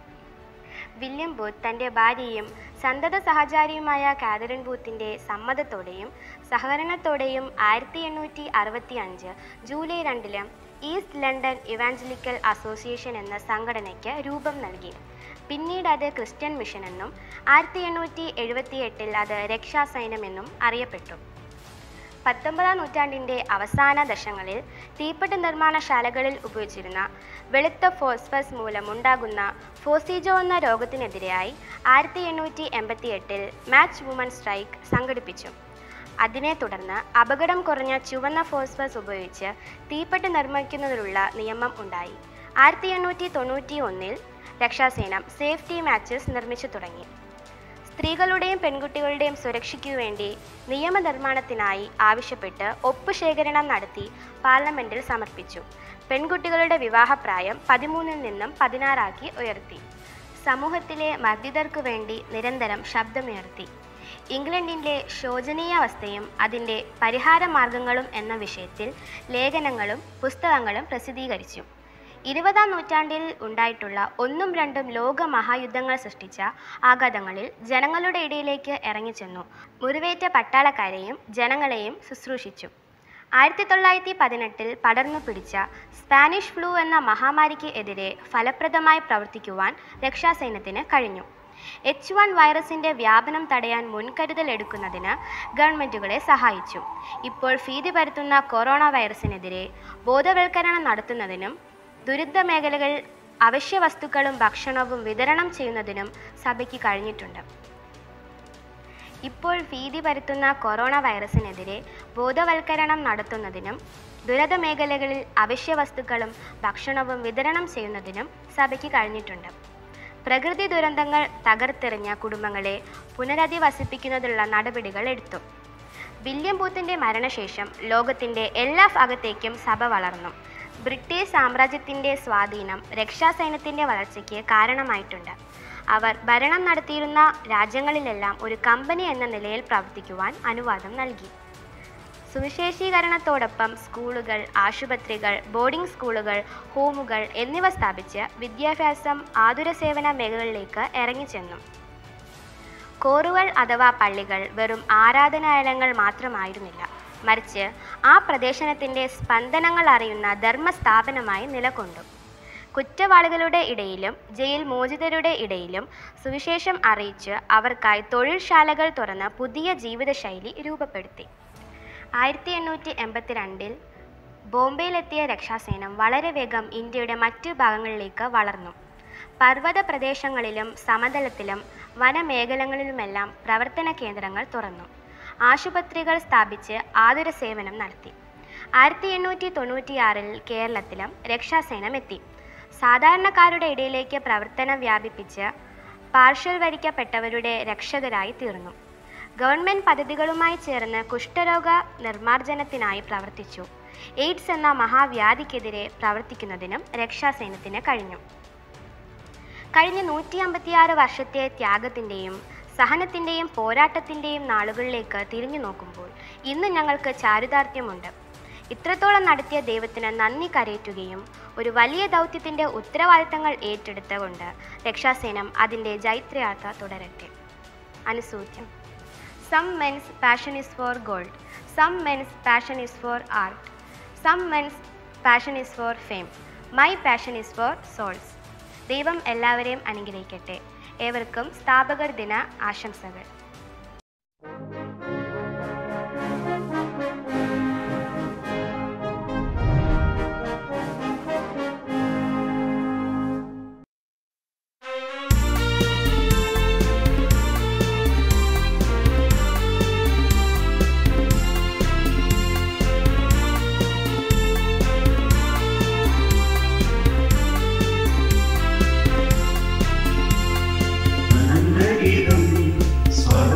വില്യം ബൂത്ത് തൻ്റെ ഭാര്യയും സന്തത സഹചാരിയുമായ കാതറിൻ ബൂത്തിൻ്റെ സമ്മതത്തോടെയും സഹകരണത്തോടെയും ആയിരത്തി എണ്ണൂറ്റി അറുപത്തി അഞ്ച് ജൂലൈ രണ്ടില് ഈസ്റ്റ് ലണ്ടൻ ഇവാഞ്ചലിക്കൽ അസോസിയേഷൻ എന്ന സംഘടനയ്ക്ക് രൂപം നൽകി പിന്നീട് അത് ക്രിസ്ത്യൻ മിഷൻ എന്നും ആയിരത്തി എണ്ണൂറ്റി എഴുപത്തി എട്ടിൽ അത് രക്ഷാസൈന്യമെന്നും അറിയപ്പെട്ടു പത്തൊമ്പതാം നൂറ്റാണ്ടിൻ്റെ അവസാന ദശങ്ങളിൽ തീപ്പെട്ടി നിർമ്മാണശാലകളിൽ ഉപയോഗിച്ചിരുന്ന വെളുത്ത ഫോസ്ഫസ് മൂലമുണ്ടാകുന്ന ഫോസിജോ എന്ന രോഗത്തിനെതിരെയായി ആയിരത്തി എണ്ണൂറ്റി എൺപത്തി എട്ടിൽ മാച്ച് വുമൺ സ്ട്രൈക്ക് സംഘടിപ്പിച്ചു അതിനെ തുടർന്ന് അപകടം കുറഞ്ഞ ചുവന്ന ഫോസ്ഫസ് ഉപയോഗിച്ച് തീപ്പെട്ടി നിർമ്മിക്കുന്നതിനുള്ള നിയമം ഉണ്ടായി ആയിരത്തി എണ്ണൂറ്റി തൊണ്ണൂറ്റി ഒന്നിൽ രക്ഷാസേന സേഫ്റ്റി മാച്ചസ് നിർമ്മിച്ചു തുടങ്ങി സ്ത്രീകളുടെയും പെൺകുട്ടികളുടെയും സുരക്ഷയ്ക്കു വേണ്ടി നിയമനിർമ്മാണത്തിനായി ആവശ്യപ്പെട്ട് ഒപ്പ് ശേഖരണം നടത്തി പാർലമെന്റിൽ സമർപ്പിച്ചു പെൺകുട്ടികളുടെ വിവാഹപ്രായം പതിമൂന്നിൽ നിന്നും പതിനാറാക്കി ഉയർത്തി സമൂഹത്തിലെ മർദ്ദിതർക്കു വേണ്ടി നിരന്തരം ശബ്ദമുയർത്തി ഇംഗ്ലണ്ടിൻ്റെ ശോചനീയാവസ്ഥയും അതിൻ്റെ പരിഹാര മാർഗങ്ങളും എന്ന വിഷയത്തിൽ ലേഖനങ്ങളും പുസ്തകങ്ങളും പ്രസിദ്ധീകരിച്ചു ഇരുപതാം നൂറ്റാണ്ടിൽ ഉണ്ടായിട്ടുള്ള ഒന്നും രണ്ടും ലോക മഹായുദ്ധങ്ങൾ സൃഷ്ടിച്ച ആഘാതങ്ങളിൽ ജനങ്ങളുടെ ഇടയിലേക്ക് ഇറങ്ങിച്ചെന്നു മുറിവേറ്റ പട്ടാളക്കാരെയും ജനങ്ങളെയും ശുശ്രൂഷിച്ചു ആയിരത്തി തൊള്ളായിരത്തി പതിനെട്ടിൽ പടർന്നു പിടിച്ച സ്പാനിഷ് ഫ്ലൂ എന്ന മഹാമാരിക്ക് എതിരെ ഫലപ്രദമായി പ്രവർത്തിക്കുവാൻ രക്ഷാസൈന്യത്തിന് കഴിഞ്ഞു എച്ച് വൺ വൈറസിന്റെ വ്യാപനം തടയാൻ മുൻകരുതൽ എടുക്കുന്നതിന് ഗവൺമെൻറ്റുകളെ സഹായിച്ചു ഇപ്പോൾ ഭീതി പരത്തുന്ന കൊറോണ വൈറസിനെതിരെ ബോധവൽക്കരണം നടത്തുന്നതിനും ദുരിത മേഖലകളിൽ അവശ്യ വസ്തുക്കളും ഭക്ഷണവും വിതരണം ചെയ്യുന്നതിനും സഭയ്ക്ക് കഴിഞ്ഞിട്ടുണ്ട് ഇപ്പോൾ ഭീതി പരത്തുന്ന കൊറോണ വൈറസിനെതിരെ ബോധവൽക്കരണം നടത്തുന്നതിനും ദുരിത മേഖലകളിൽ അവശ്യ വസ്തുക്കളും ഭക്ഷണവും വിതരണം ചെയ്യുന്നതിനും സഭയ്ക്ക് കഴിഞ്ഞിട്ടുണ്ട് പ്രകൃതി ദുരന്തങ്ങൾ തകർത്തെറിഞ്ഞ കുടുംബങ്ങളെ പുനരധിവസിപ്പിക്കുന്നതിനുള്ള നടപടികൾ എടുത്തു വില്യം ബൂത്തിന്റെ മരണശേഷം ലോകത്തിന്റെ എല്ലാ ഭാഗത്തേക്കും സഭ വളർന്നു ബ്രിട്ടീഷ് സാമ്രാജ്യത്തിന്റെ സ്വാധീനം രക്ഷാസൈന്യത്തിന്റെ വളർച്ചയ്ക്ക് കാരണമായിട്ടുണ്ട് അവർ ഭരണം നടത്തിയിരുന്ന രാജ്യങ്ങളിലെല്ലാം ഒരു കമ്പനി എന്ന നിലയിൽ പ്രവർത്തിക്കുവാൻ അനുവാദം നൽകി സുവിശേഷീകരണത്തോടൊപ്പം സ്കൂളുകൾ ആശുപത്രികൾ ബോർഡിംഗ് സ്കൂളുകൾ ഹോമുകൾ എന്നിവ സ്ഥാപിച്ച് വിദ്യാഭ്യാസം ആതുര സേവന മേഖലകളിലേക്ക് ഇറങ്ങിച്ചെന്നു കോറുകൾ അഥവാ പള്ളികൾ വെറും ആരാധനാലയങ്ങൾ മാത്രമായിരുന്നില്ല മറിച്ച് ആ പ്രദേശത്തിൻ്റെ സ്പന്ദനങ്ങൾ അറിയുന്ന ധർമ്മസ്ഥാപനമായി നിലകൊണ്ടു കുറ്റവാളികളുടെ ഇടയിലും ജയിൽ മോചിതരുടെ ഇടയിലും സുവിശേഷം അറിയിച്ച് അവർക്കായി തൊഴിൽശാലകൾ തുറന്ന് പുതിയ ജീവിതശൈലി രൂപപ്പെടുത്തി ആയിരത്തി എണ്ണൂറ്റി എൺപത്തിരണ്ടിൽ ബോംബെയിലെത്തിയ രക്ഷാസേനം വളരെ വേഗം ഇന്ത്യയുടെ മറ്റു ഭാഗങ്ങളിലേക്ക് വളർന്നു പർവ്വത പ്രദേശങ്ങളിലും സമതലത്തിലും വനമേഖലകളിലുമെല്ലാം പ്രവർത്തന കേന്ദ്രങ്ങൾ തുറന്നു ആശുപത്രികൾ സ്ഥാപിച്ച് ആതുര സേവനം നടത്തി ആയിരത്തി എണ്ണൂറ്റി തൊണ്ണൂറ്റിയാറിൽ കേരളത്തിലും രക്ഷാസേനം എത്തി സാധാരണക്കാരുടെ ഇടയിലേക്ക് പ്രവർത്തനം വ്യാപിപ്പിച്ച് പാർശ്വവൽക്കരിക്കപ്പെട്ടവരുടെ രക്ഷകരായി തീർന്നു ഗവൺമെൻറ് പദ്ധതികളുമായി ചേർന്ന് കുഷ്ഠരോഗ നിർമ്മാർജ്ജനത്തിനായി പ്രവർത്തിച്ചു എയ്ഡ്സ് എന്ന മഹാവ്യാധിക്കെതിരെ പ്രവർത്തിക്കുന്നതിനും രക്ഷാസേനത്തിന് കഴിഞ്ഞു കഴിഞ്ഞ നൂറ്റി അമ്പത്തിയാറ് വർഷത്തെ ത്യാഗത്തിൻ്റെയും സഹനത്തിൻ്റെയും പോരാട്ടത്തിൻ്റെയും നാളുകളിലേക്ക് തിരിഞ്ഞു നോക്കുമ്പോൾ ഇന്ന് ഞങ്ങൾക്ക് ചാരുതാർത്ഥ്യമുണ്ട് ഇത്രത്തോളം നടത്തിയ ദൈവത്തിന് നന്ദി കരയറ്റുകയും ഒരു വലിയ ദൗത്യത്തിൻ്റെ ഉത്തരവാദിത്തങ്ങൾ ഏറ്റെടുത്തുകൊണ്ട് രക്ഷാസേനം അതിൻ്റെ ജൈത്രയാത്ര തുടരട്ടെ അനുസൂത്യം some men's passion is for gold some men's passion is for art some men's passion is for fame my passion is for souls ദൈവം എല്ലാവരെയും അനുഗ്രഹിക്കട്ടെ ഏവർക്കും സ്ഥാപകർ ദിന ആശംസകൾ അനന്തഗീതം സ്വാഗതം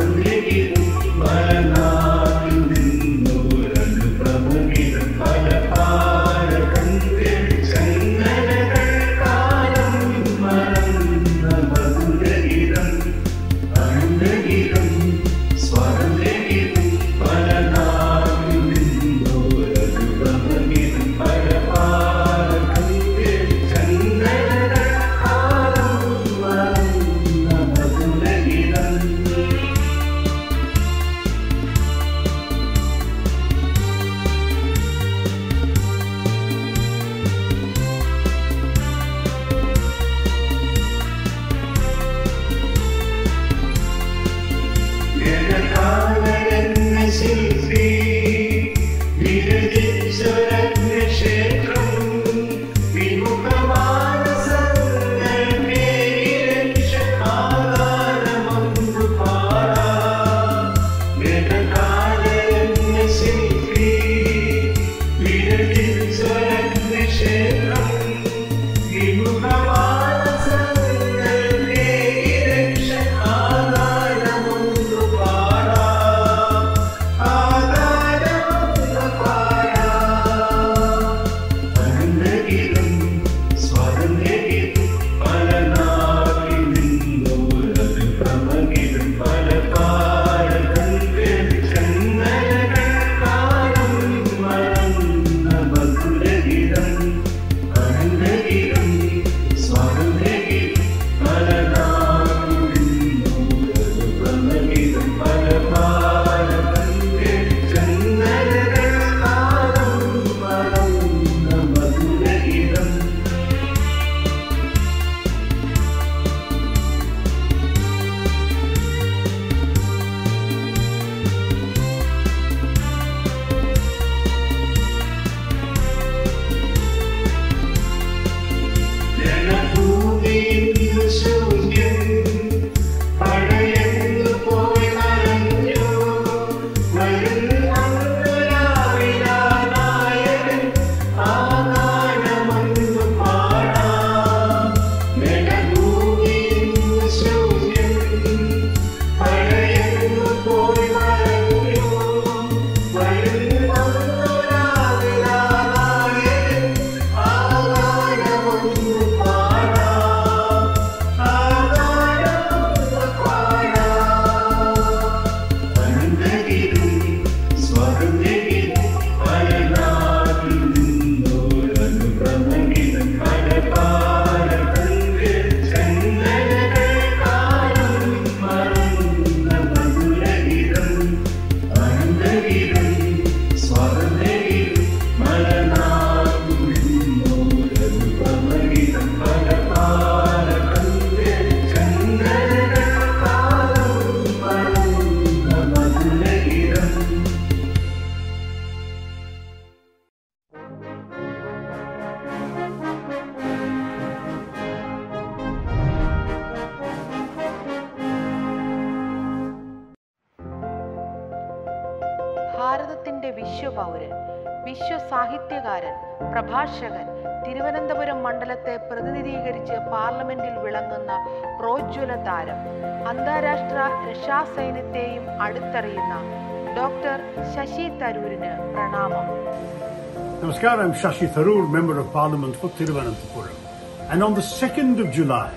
ഭാരതത്തിന്റെ വിശ്വപൗരൻ വിശ്വസാഹിത്യകാരൻ പ്രഭാഷകൻ തിരുവനന്തപുരം മണ്ഡലത്തെ പ്രതിനിധീകരിച്ച് പാർലമെന്റിൽ വിളങ്ങുന്ന പ്രോജ്വല താരം അന്താരാഷ്ട്ര രക്ഷാസൈന്യത്തെയും അടുത്തറിയുന്ന ഡോക്ടർ ശശി തരൂരിന് പ്രണാമം Namaskar, I'm Shashi Tharoor, Member of Parliament for Thiruvananthapuram. And on the 2nd of July,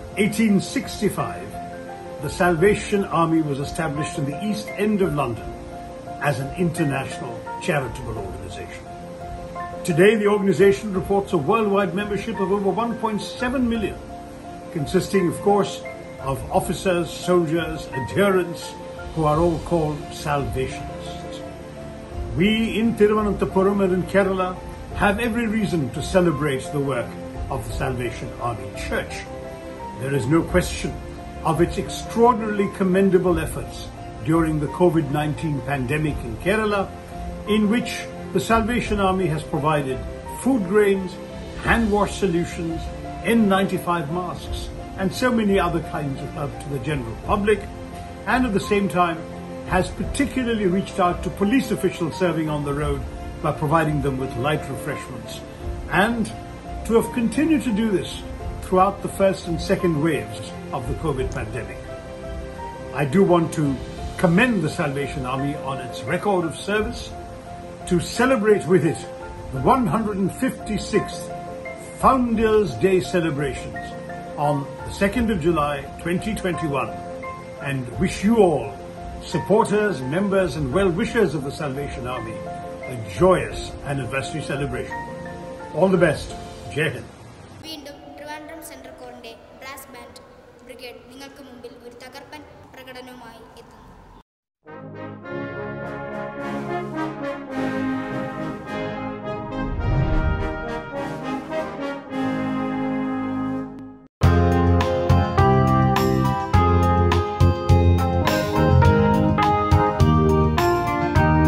1865, the Salvation Army was established in the East End of London as an international charitable organization. Today, the organization reports a worldwide membership of over 1.7 million, consisting, of course, of officers, soldiers, adherents, who are all called Salvationists. We in Tiruvananthapuram and in Kerala have every reason to celebrate the work of the Salvation Army Church. There is no question of its extraordinarily commendable efforts during the COVID-19 pandemic in Kerala, in which the Salvation Army has provided food grains, hand wash solutions, N95 masks, and so many other kinds of help to the general public, and at the same time has particularly reached out to police officials serving on the road by providing them with light refreshments, and to have continued to do this throughout the first and second waves of the COVID pandemic. I do want to commend the Salvation Army on its record of service, to celebrate with it the 156th Founders' Day celebrations on the 2nd of July 2021 and wish you all, supporters, members and well-wishers of the Salvation Army, a joyous anniversary celebration. All the best. Jai Hind. വീണ്ടും ട്രിവാൻഡ്രം സെൻട്രൽ കോറിന്റെ ബ്രാസ് ബാൻഡ് ബ്രിഗേഡ് നിങ്ങൾക്ക് മുമ്പിൽ ഒരു തകർപ്പൻ പ്രകടനവുമായി എത്തുന്നു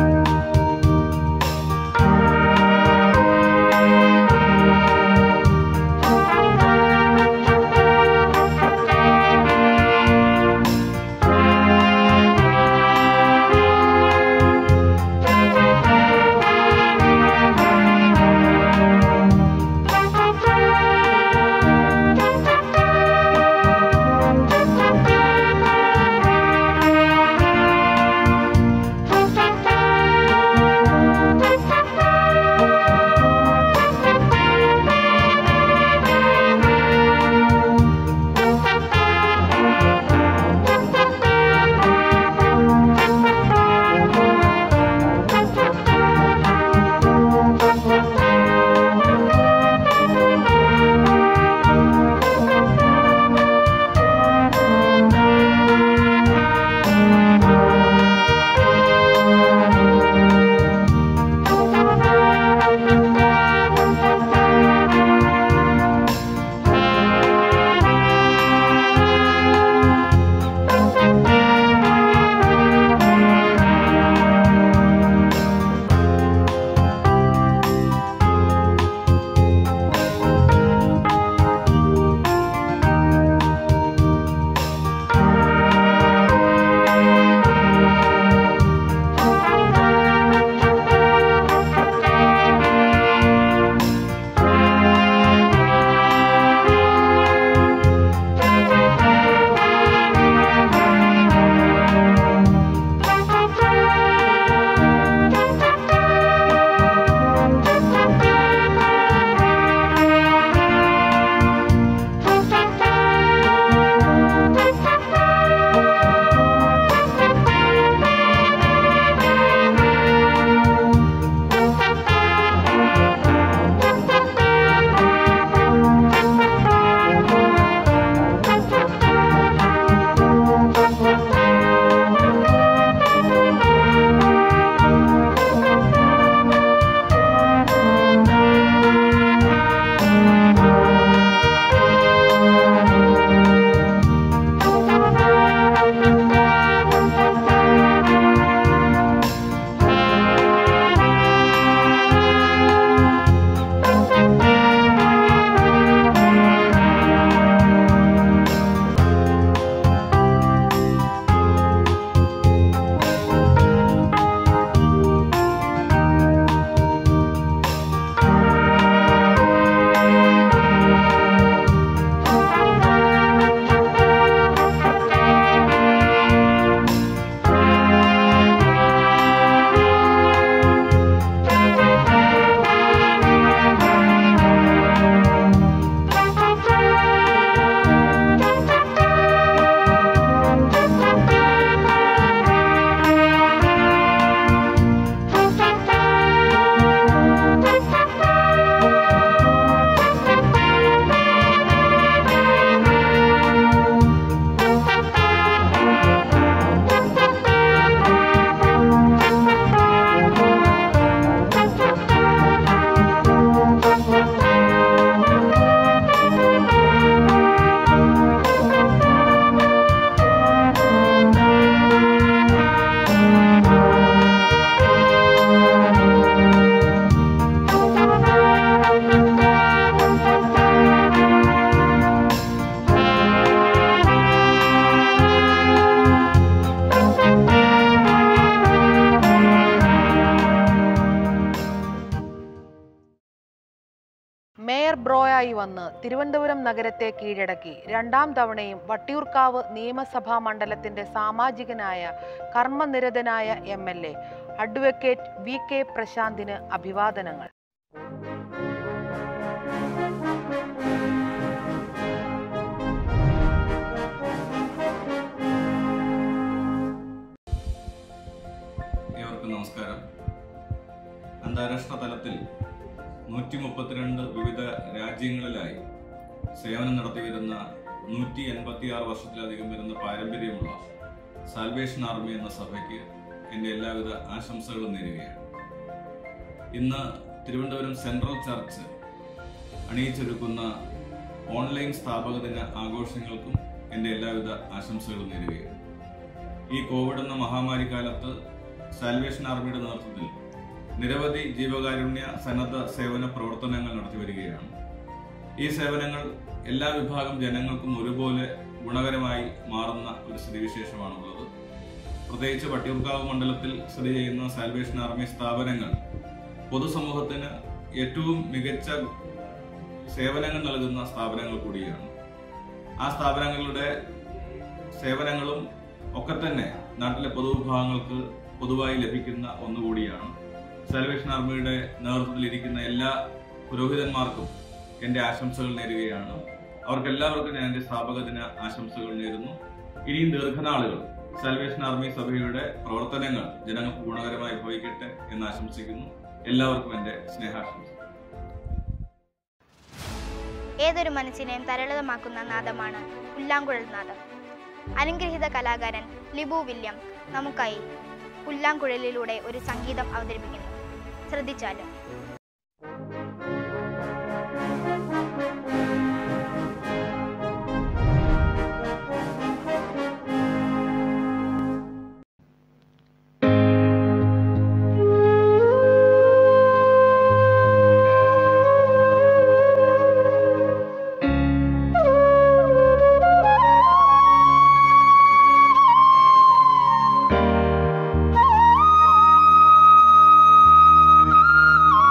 Thank തുടർച്ചയായി വന്ന് തിരുവനന്തപുരം നഗരത്തെ കീഴടക്കി രണ്ടാം തവണയും വട്ടിയൂർക്കാവ് നിയമസഭാ മണ്ഡലത്തിന്റെ സാമാജികനായ കർമ്മനിരതനായ M L A advocate V K പ്രശാന്തിന് അഭിവാദനങ്ങൾ ഏവർക്കും നമസ്കാരം അന്താരാഷ്ട്ര തലത്തിൽ നൂറ്റി മുപ്പത്തിരണ്ട് വിവിധ രാജ്യങ്ങളിലായി സേവനം നടത്തിവരുന്ന നൂറ്റി എൺപത്തി ആറ് വർഷത്തിലധികം വരുന്ന പാരമ്പര്യമുള്ള സാൽവേഷൻ ആർമി എന്ന സഭയ്ക്ക് എൻ്റെ എല്ലാവിധ ആശംസകളും നേരുകയാണ് ഇന്ന് തിരുവനന്തപുരം സെൻട്രൽ ചർച്ച് അണിയിച്ചൊരുക്കുന്ന ഓൺലൈൻ സ്ഥാപക ദിന ആഘോഷങ്ങൾക്കും എൻ്റെ എല്ലാവിധ ആശംസകളും നേരുകയാണ് ഈ കോവിഡ് എന്ന മഹാമാരി കാലത്ത് സാൽവേഷൻ ആർമിയുടെ നേതൃത്വത്തിൽ നിരവധി ജീവകാരുണ്യ സന്നദ്ധ സേവന പ്രവർത്തനങ്ങൾ നടത്തി വരികയാണ് ഈ സേവനങ്ങൾ എല്ലാ വിഭാഗം ജനങ്ങൾക്കും ഒരുപോലെ ഗുണകരമായി മാറുന്ന ഒരു സ്ഥിതിവിശേഷമാണുള്ളത് പ്രത്യേകിച്ച് വട്ടിയൂർക്കാവ് മണ്ഡലത്തിൽ സ്ഥിതി ചെയ്യുന്ന സാൽവേഷൻ ആർമി സ്ഥാപനങ്ങൾ പൊതുസമൂഹത്തിന് ഏറ്റവും മികച്ച സേവനങ്ങൾ നൽകുന്ന സ്ഥാപനങ്ങൾ കൂടിയാണ് ആ സ്ഥാപനങ്ങളുടെ സേവനങ്ങളും ഒക്കെ തന്നെ നാട്ടിലെ പൊതുവിഭാഗങ്ങൾക്ക് പൊതുവായി ലഭിക്കുന്ന ഒന്നുകൂടിയാണ് സാൽവേഷൻ ആർമിയുടെ നേതൃത്വത്തിൽ ഇരിക്കുന്ന എല്ലാ പുരോഹിതന്മാർക്കും എൻ്റെ ആശംസകൾ നേരുകയാണ് അവർക്കെല്ലാവർക്കും ഞാൻ എൻ്റെ സ്ഥാപക ദിന ആശംസകൾ നേരുന്നു ഇനിയും ദീർഘനാളുകൾ സാൽവേഷൻ ആർമി സഭയുടെ പ്രവർത്തനങ്ങൾ ജനങ്ങൾക്ക് ഗുണകരമായി ഭവിക്കട്ടെ എന്ന് ആശംസിക്കുന്നു എല്ലാവർക്കും എൻ്റെ സ്നേഹാശംസകൾ ഏതൊരു മനസ്സിനെയും തരളിതമാക്കുന്ന നാദമാണ് പുല്ലാങ്കുഴൽ നാദം അനുഗ്രഹീത കലാകാരൻ ലിബു വില്യം നമുക്കായി പുല്ലാങ്കുഴലിലൂടെ ഒരു സംഗീതം അവതരിപ്പിക്കുന്നു ശ്രദ്ധിച്ചാലും Thank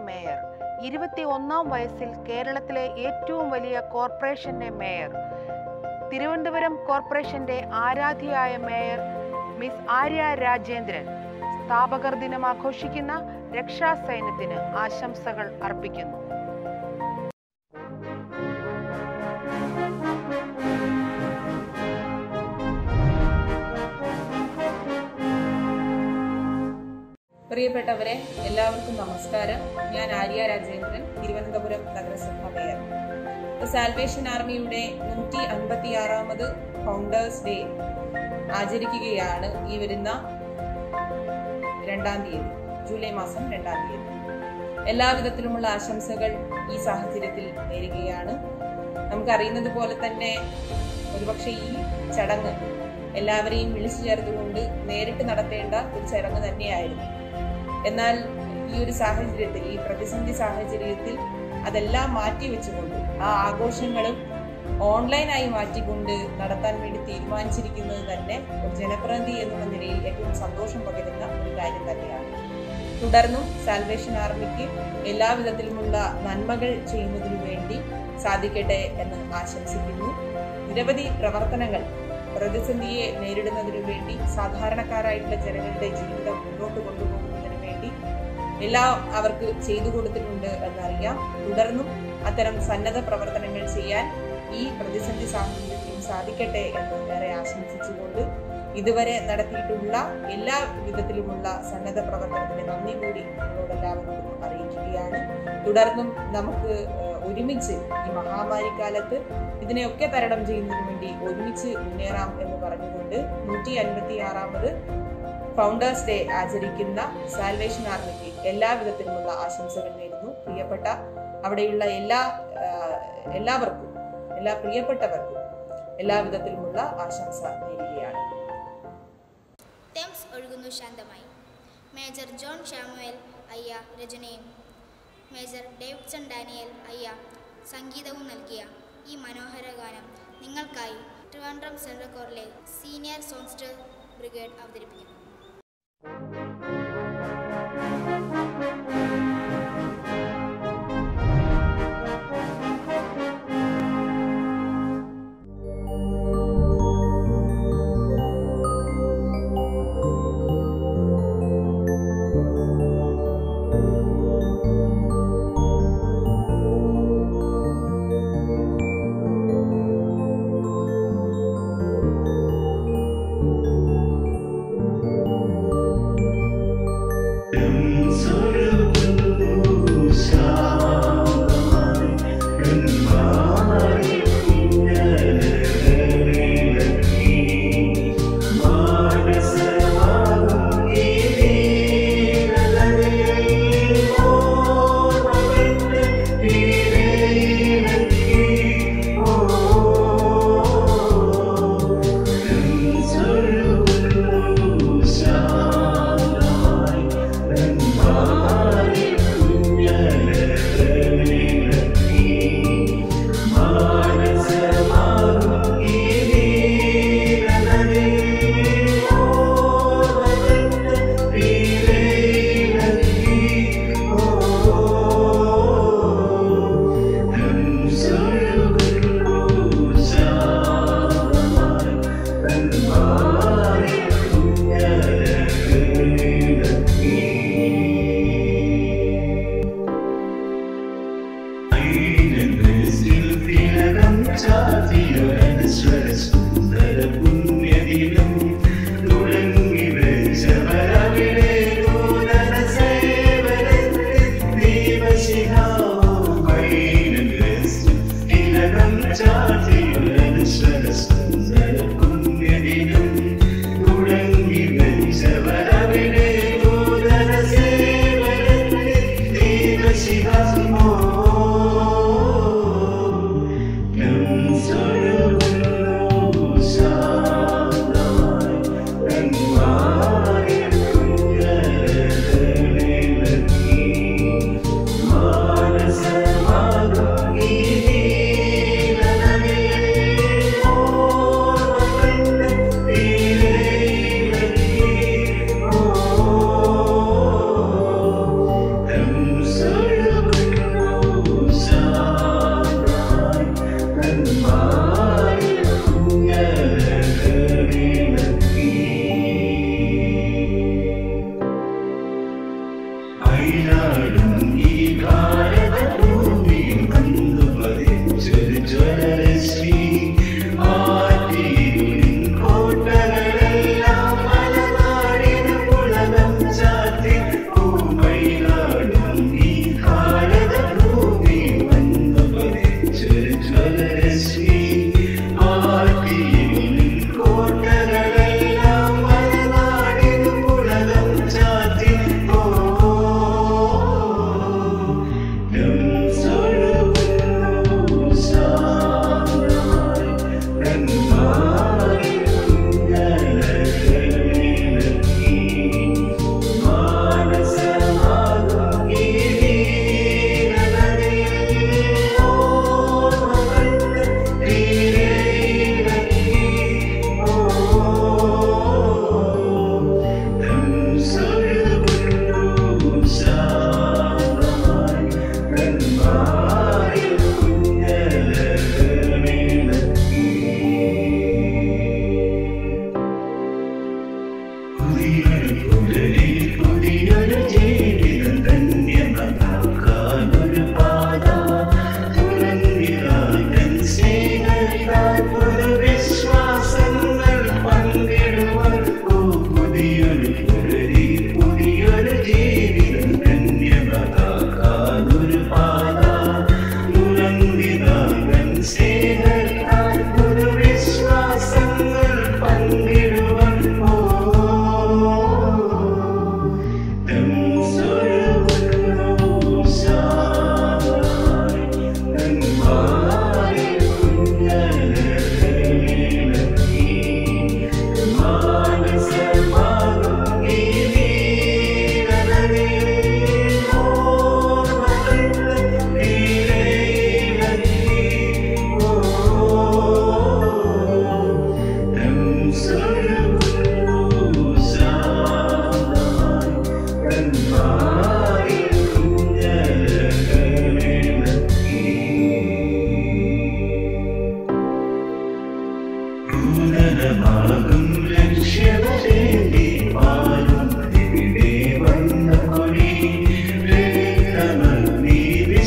മേയർ ഇരുപത്തി ഒന്നാം വയസ്സിൽ കേരളത്തിലെ ഏറ്റവും വലിയ കോർപ്പറേഷന്റെ മേയർ തിരുവനന്തപുരം കോർപ്പറേഷന്റെ ആരാധ്യയായ മേയർ മിസ് ആര്യ രാജേന്ദ്രൻ സ്ഥാപകർ ദിനം ആഘോഷിക്കുന്ന രക്ഷാസൈന്യത്തിന് ആശംസകൾ അർപ്പിക്കുന്നു പ്രിയപ്പെട്ടവരെ എല്ലാവർക്കും നമസ്കാരം ഞാൻ ആര്യ രാജേന്ദ്രൻ തിരുവനന്തപുരം നഗരസഭ മേയർ സാൽവേഷൻ ആർമിയുടെ നൂറ്റി അൻപത്തിയാറാമത് ഫൗണ്ടേഴ്സ് ഡേ ആചരിക്കുകയാണ് ഈ വരുന്ന രണ്ടാം തീയതി ജൂലൈ മാസം രണ്ടാം തീയതി എല്ലാവിധത്തിലുമുള്ള ആശംസകൾ ഈ സാഹചര്യത്തിൽ നേരുകയാണ് നമുക്കറിയുന്നത് പോലെ തന്നെ ഒരുപക്ഷെ ഈ ചടങ്ങ് എല്ലാവരെയും വിളിച്ചു ചേർത്തുകൊണ്ട് നേരിട്ട് നടത്തേണ്ട ഒരു ചടങ്ങ് തന്നെയായിരുന്നു എന്നാൽ ഈ ഒരു സാഹചര്യത്തിൽ ഈ പ്രതിസന്ധി സാഹചര്യത്തിൽ അതെല്ലാം മാറ്റി വെച്ചുകൊണ്ട് ആ ആഘോഷങ്ങളും ഓൺലൈനായി മാറ്റിക്കൊണ്ട് നടത്താൻ വേണ്ടി തീരുമാനിച്ചിരിക്കുന്നത് തന്നെ ഒരു ജനപ്രതിനിധി എന്നുള്ള നിലയിൽ ഏറ്റവും സന്തോഷം പകരുന്ന ഒരു കാര്യം തന്നെയാണ് തുടർന്നും സാൽവേഷൻ ആർമിക്ക് എല്ലാവിധത്തിലുമുള്ള നന്മകൾ ചെയ്യുന്നതിനു വേണ്ടി സാധിക്കട്ടെ എന്ന് ആശംസിക്കുന്നു നിരവധി പ്രവർത്തനങ്ങൾ പ്രതിസന്ധിയെ നേരിടുന്നതിനു വേണ്ടി സാധാരണക്കാരായിട്ടുള്ള ജനങ്ങളുടെ ജീവിതം മുന്നോട്ട് കൊണ്ടുപോകുന്നതിന് വേണ്ടി എല്ലാം അവർക്ക് ചെയ്തു കൊടുത്തിട്ടുണ്ട് എന്നറിയാം തുടർന്നും അത്തരം സന്നദ്ധ പ്രവർത്തനങ്ങൾ ചെയ്യാൻ ഈ പ്രതിസന്ധി സാഹചര്യത്തിലും സാധിക്കട്ടെ എന്ന് ഏറെ ആശംസിച്ചുകൊണ്ട് ഇതുവരെ നടത്തിയിട്ടുള്ള എല്ലാ വിധത്തിലുമുള്ള സന്നദ്ധ പ്രവർത്തനത്തിന് നന്ദി കൂടി നിങ്ങളോട് എല്ലാവരോടും അറിയിക്കുകയാണ് തുടർന്നും നമുക്ക് ഏഹ്, ഒരുമിച്ച് ഈ മഹാമാരി കാലത്ത് ഇതിനെയൊക്കെ തരണം ചെയ്യുന്നതിന് വേണ്ടി ഒരുമിച്ച് മുന്നേറാം എന്ന് പറഞ്ഞുകൊണ്ട് നൂറ്റി അൻപത്തി ആറാമത് ഫൗണ്ടേഴ്സ് ഡേ ആചരിക്കുന്ന സാൽവേഷൻ ആർമിക്ക് എല്ലാ വിധത്തിലുമുള്ള ആശംസകൾ നേരുന്നു പ്രിയപ്പെട്ട അവിടെയുള്ള എല്ലാ ആ, എല്ലാവർക്കും എല്ലാ പ്രിയപ്പെട്ടവർക്കും എല്ലാ വിധത്തിലുമുള്ള ആശംസ നേരുകയാണ് തെംസ് ഒഴുകുന്നു ശാന്തമായി മേജർ ജോൺ ഷാമുവേൽ അയ്യ രചനയും മേജർ ഡേവിഡ്സൺ ഡാനിയൽ അയ്യ സംഗീതവും നൽകിയ ഈ മനോഹര ഗാനം നിങ്ങൾക്കായി ട്രിവാൻഡ്രം സെൻട്രൽ കോറിലെ സീനിയർ സോങ്സ്റ്റർ ബ്രിഗേഡ് അവതരിപ്പിക്കുന്നു Thank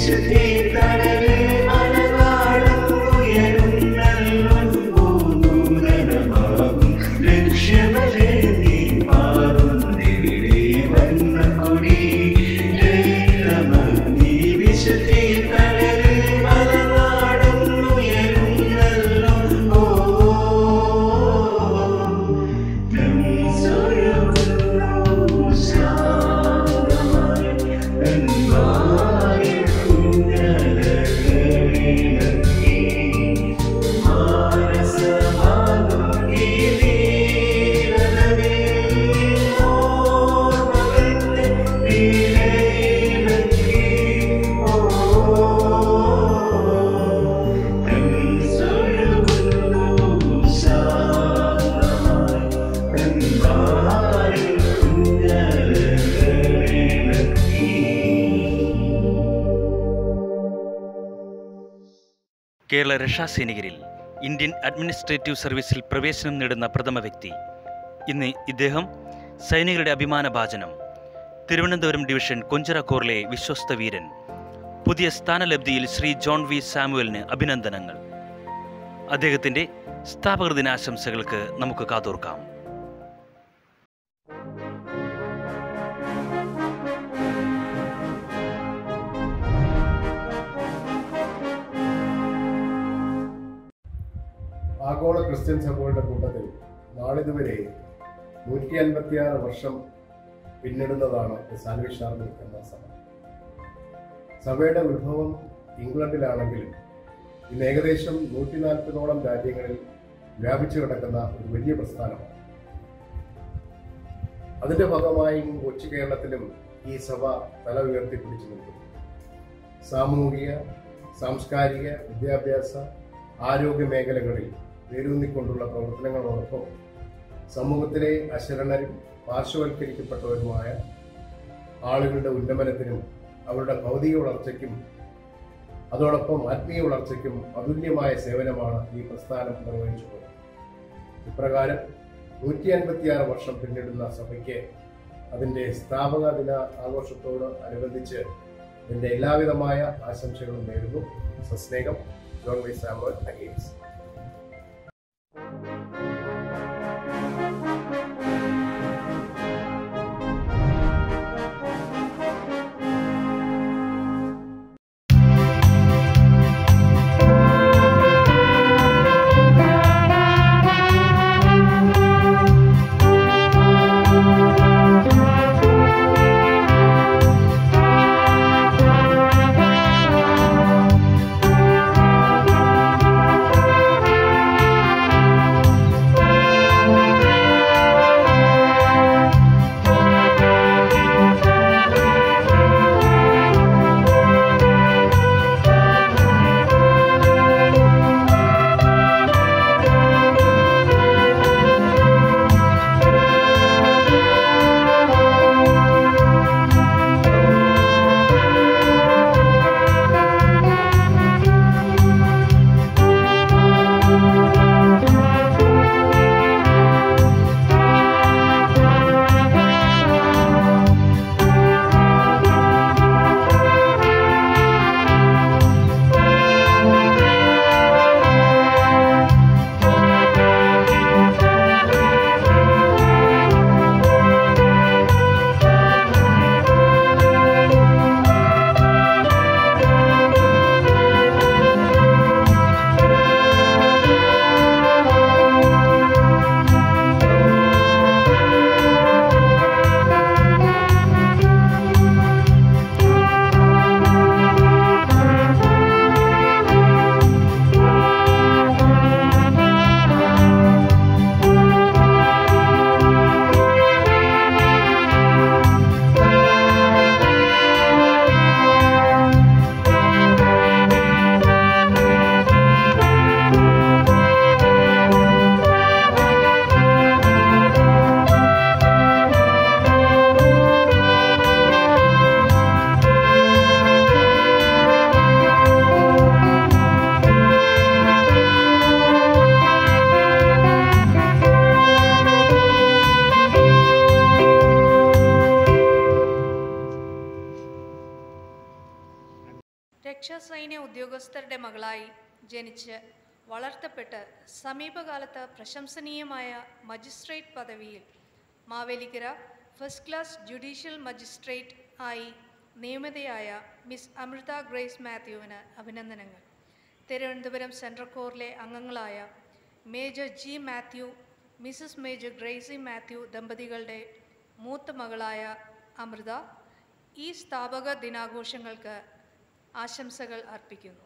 കേരള രക്ഷാസൈനികരിൽ ഇന്ത്യൻ അഡ്മിനിസ്ട്രേറ്റീവ് സർവീസിൽ പ്രവേശനം നേടുന്ന പ്രഥമ വ്യക്തി ഇന്ന് ഇദ്ദേഹം സൈനികരുടെ അഭിമാനഭാജനം തിരുവനന്തപുരം ഡിവിഷൻ കൊഞ്ചിറക്കോറിലെ വിശ്വസ്ത വീരൻ പുതിയ സ്ഥാനലബ്ധിയിൽ ശ്രീ ജോൺ വി സാമുവലിന് അഭിനന്ദനങ്ങൾ അദ്ദേഹത്തിൻ്റെ സ്ഥാപക ദിനാശംസകൾക്ക് നമുക്ക് കാതോർക്കാം ആഗോള ക്രിസ്ത്യൻ സഭകളുടെ കൂട്ടത്തിൽ നാളിതുവരെ നൂറ്റി അൻപത്തിയാറ് വർഷം പിന്നിടുന്നതാണ് സാൽവേഷൻ ആർമി എന്ന സഭ സഭയുടെ ഉത്ഭവം ഇംഗ്ലണ്ടിലാണെങ്കിലും ഇന്ന് ഏകദേശം നൂറ്റി നാൽപ്പതോളം രാജ്യങ്ങളിൽ വ്യാപിച്ചു കിടക്കുന്ന ഒരു വലിയ പ്രസ്ഥാനമാണ് അതിന്റെ ഭാഗമായി കൊച്ചു കേരളത്തിലും ഈ സഭ തല ഉയർത്തിപ്പിടിച്ചു നിൽക്കുന്നു സാമൂഹിക സാംസ്കാരിക വിദ്യാഭ്യാസ ആരോഗ്യ മേഖലകളിൽ വേരൂന്നിക്കൊണ്ടുള്ള പ്രവർത്തനങ്ങളോടൊപ്പം സമൂഹത്തിലെ അശരണരും പാർശ്വവൽക്കരിക്കപ്പെട്ടവരുമായ ആളുകളുടെ ഉന്നമനത്തിനും അവരുടെ ഭൗതിക വളർച്ചയ്ക്കും അതോടൊപ്പം ആത്മീയ വളർച്ചയ്ക്കും അതുല്യമായ സേവനമാണ് ഈ പ്രസ്ഥാനം നിർവഹിച്ചു പോകുന്നത് ഇപ്രകാരം നൂറ്റി അൻപത്തിയാറ് വർഷം പിന്നിടുന്ന സഭയ്ക്ക് അതിൻ്റെ സ്ഥാപക ദിന ആഘോഷത്തോട് അനുബന്ധിച്ച് എൻ്റെ എല്ലാവിധമായ ആശംസകളും നേരുന്നു സസ്നേഹം ജോൺ വൈ സാമുവൽ അഗെയിൻസ് Thank you. രക്ഷാസൈന്യ ഉദ്യോഗസ്ഥരുടെ മകളായി ജനിച്ച് വളർത്തപ്പെട്ട് സമീപകാലത്ത് പ്രശംസനീയമായ മജിസ്ട്രേറ്റ് പദവിയിൽ Mavelikkara first class judicial magistrate ആയി നിയമിതയായ മിസ് അമൃത ഗ്രേസ് മാത്യുവിന് അഭിനന്ദനങ്ങൾ തിരുവനന്തപുരം സെൻട്രൽ കോറിലെ അംഗങ്ങളായ major G Mathew Mrs major Gracy Mathew ദമ്പതികളുടെ മൂത്ത മകളായ അമൃത ഈ സ്ഥാപക ദിനാഘോഷങ്ങൾക്ക് ആശംസകൾ അർപ്പിക്കുന്നു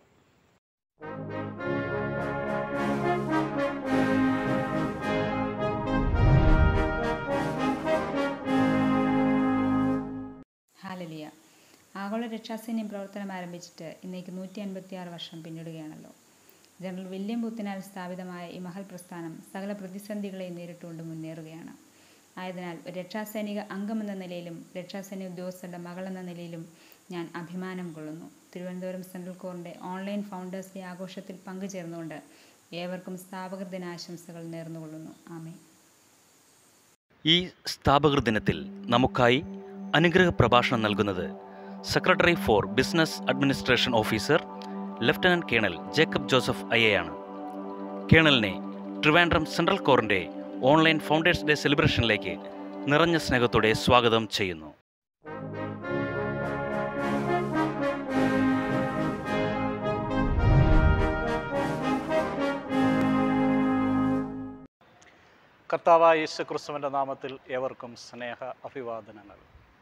ഹാലലിയ ആഗോള രക്ഷാസൈന്യം പ്രവർത്തനം ആരംഭിച്ചിട്ട് ഇന്നേക്ക് നൂറ്റി അൻപത്തി ആറ് വർഷം പിന്നിടുകയാണല്ലോ ജനറൽ വില്യം ബൂത്തിനാൽ സ്ഥാപിതമായ ഈ മഹൽ പ്രസ്ഥാനം സകല പ്രതിസന്ധികളെയും നേരിട്ടുകൊണ്ട് മുന്നേറുകയാണ് ആയതിനാൽ ഒരു രക്ഷാസൈനിക അംഗമെന്ന നിലയിലും രക്ഷാസൈനിക ഉദ്യോഗസ്ഥരുടെ മകളെന്ന നിലയിലും ഞാൻ അഭിമാനം കൊള്ളുന്നു തിരുവനന്തപുരം സെൻട്രൽ കോറിൻ്റെ ഓൺലൈൻ ഫൗണ്ടേഴ്സ് ഡേ ആഘോഷത്തിൽ പങ്കുചേർന്നുകൊണ്ട് ഏവർക്കും സ്ഥാപകർ ദിനാശംസകൾ നേർന്നുകൊള്ളുന്നു ആമേ ഈ സ്ഥാപകർ ദിനത്തിൽ നമുക്കായി അനുഗ്രഹ പ്രഭാഷണം നൽകുന്നത് secretary for business administration officer lieutenant colonel Jacob Joseph അയ്യയാണ് കേണലിനെ ട്രിവാൻഡ്രം സെൻട്രൽ കോറിൻ്റെ ഓൺലൈൻ ഫൗണ്ടേഴ്സ് ഡേ സെലിബ്രേഷനിലേക്ക് നിറഞ്ഞ സ്നേഹത്തോടെ സ്വാഗതം ചെയ്യുന്നു കർത്താവായ യേശു ക്രിസ്തുവിൻ്റെ നാമത്തിൽ ഏവർക്കും സ്നേഹ അഭിവാദനങ്ങൾ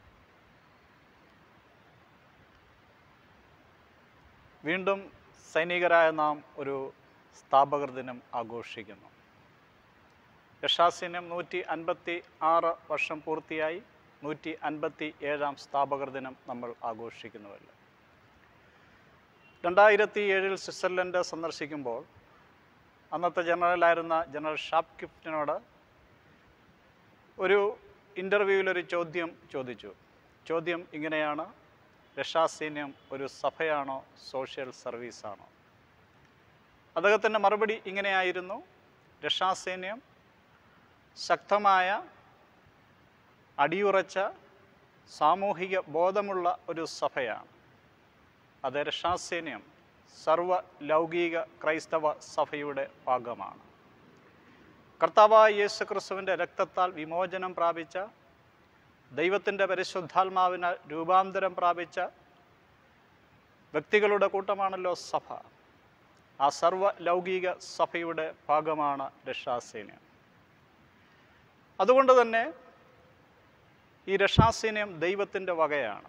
വീണ്ടും സൈനികരായ നാം ഒരു സ്ഥാപകർ ദിനം ആഘോഷിക്കുന്നു രക്ഷാസൈന്യം നൂറ്റി അൻപത്തി ആറ് വർഷം പൂർത്തിയായി നൂറ്റി അൻപത്തി ഏഴാം സ്ഥാപകർ ദിനം നമ്മൾ ആഘോഷിക്കുന്നുവല്ലോ രണ്ടായിരത്തി ഏഴിൽ സ്വിറ്റ്സർലൻഡ് സന്ദർശിക്കുമ്പോൾ അന്നത്തെ ജനറലായിരുന്ന ജനറൽ ഷാപ്പ് കിഫ്റ്റിനോട് ഒരു ഇൻ്റർവ്യൂവിലൊരു ചോദ്യം ചോദിച്ചു ചോദ്യം ഇങ്ങനെയാണ് രക്ഷാസൈന്യം ഒരു സഭയാണോ സോഷ്യൽ സർവീസാണോ അദ്ദേഹത്തിൻ്റെ മറുപടി ഇങ്ങനെയായിരുന്നു രക്ഷാസൈന്യം ശക്തമായ അടിയുറച്ച സാമൂഹിക ബോധമുള്ള ഒരു സഭയാണ് അത് രക്ഷാസൈന്യം സർവ ലൗകിക ക്രൈസ്തവ സഭയുടെ ഭാഗമാണ് കർത്താവായ യേശു ക്രിസ്തുവിൻ്റെ രക്തത്താൽ വിമോചനം പ്രാപിച്ച ദൈവത്തിൻ്റെ പരിശുദ്ധാത്മാവിനാൽ രൂപാന്തരം പ്രാപിച്ച വ്യക്തികളുടെ കൂട്ടമാണല്ലോ സഭ ആ സർവ ലൗകിക സഭയുടെ ഭാഗമാണ് രക്ഷാസൈന്യം അതുകൊണ്ട് തന്നെ ഈ രക്ഷാസൈന്യം ദൈവത്തിൻ്റെ വകയാണ്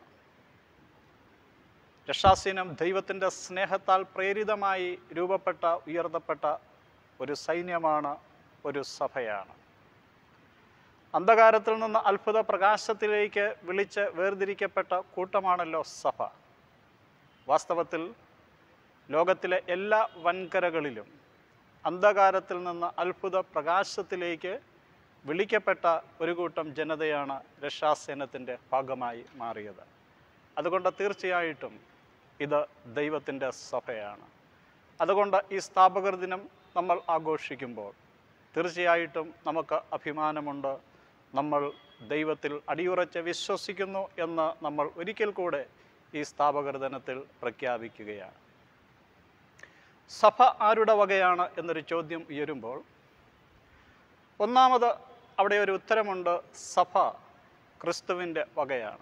രക്ഷാസൈന്യം ദൈവത്തിൻ്റെ സ്നേഹത്താൽ പ്രേരിതമായി രൂപപ്പെട്ട ഉയർത്തപ്പെട്ട ഒരു സൈന്യമാണ് ഒരു സഭയാണ് അന്ധകാരത്തിൽ നിന്ന് അത്ഭുത പ്രകാശത്തിലേക്ക് വിളിച്ച് വേർതിരിക്കപ്പെട്ട കൂട്ടമാണല്ലോ സഭ വാസ്തവത്തിൽ ലോകത്തിലെ എല്ലാ വൻകരകളിലും അന്ധകാരത്തിൽ നിന്ന് അത്ഭുത പ്രകാശത്തിലേക്ക് വിളിക്കപ്പെട്ട ഒരു കൂട്ടം ജനതയാണ് രക്ഷാസേനത്തിൻ്റെ ഭാഗമായി മാറിയത് അതുകൊണ്ട് തീർച്ചയായിട്ടും ഇത് ദൈവത്തിൻ്റെ സഭയാണ് അതുകൊണ്ട് ഈ സ്ഥാപകർ ദിനം നമ്മൾ ആഘോഷിക്കുമ്പോൾ തീർച്ചയായിട്ടും നമുക്ക് അഭിമാനമുണ്ട് നമ്മൾ ദൈവത്തിൽ അടിയുറച്ച് വിശ്വസിക്കുന്നു എന്ന് നമ്മൾ ഒരിക്കൽ കൂടെ ഈ സ്ഥാപകർ ദിനത്തിൽ പ്രഖ്യാപിക്കുകയാണ് സഭ ആരുടെ വകയാണ് എന്നൊരു ചോദ്യം ഉയരുമ്പോൾ ഒന്നാമത് അവിടെ ഒരു ഉത്തരമുണ്ട് സഭ ക്രിസ്തുവിൻ്റെ വകയാണ്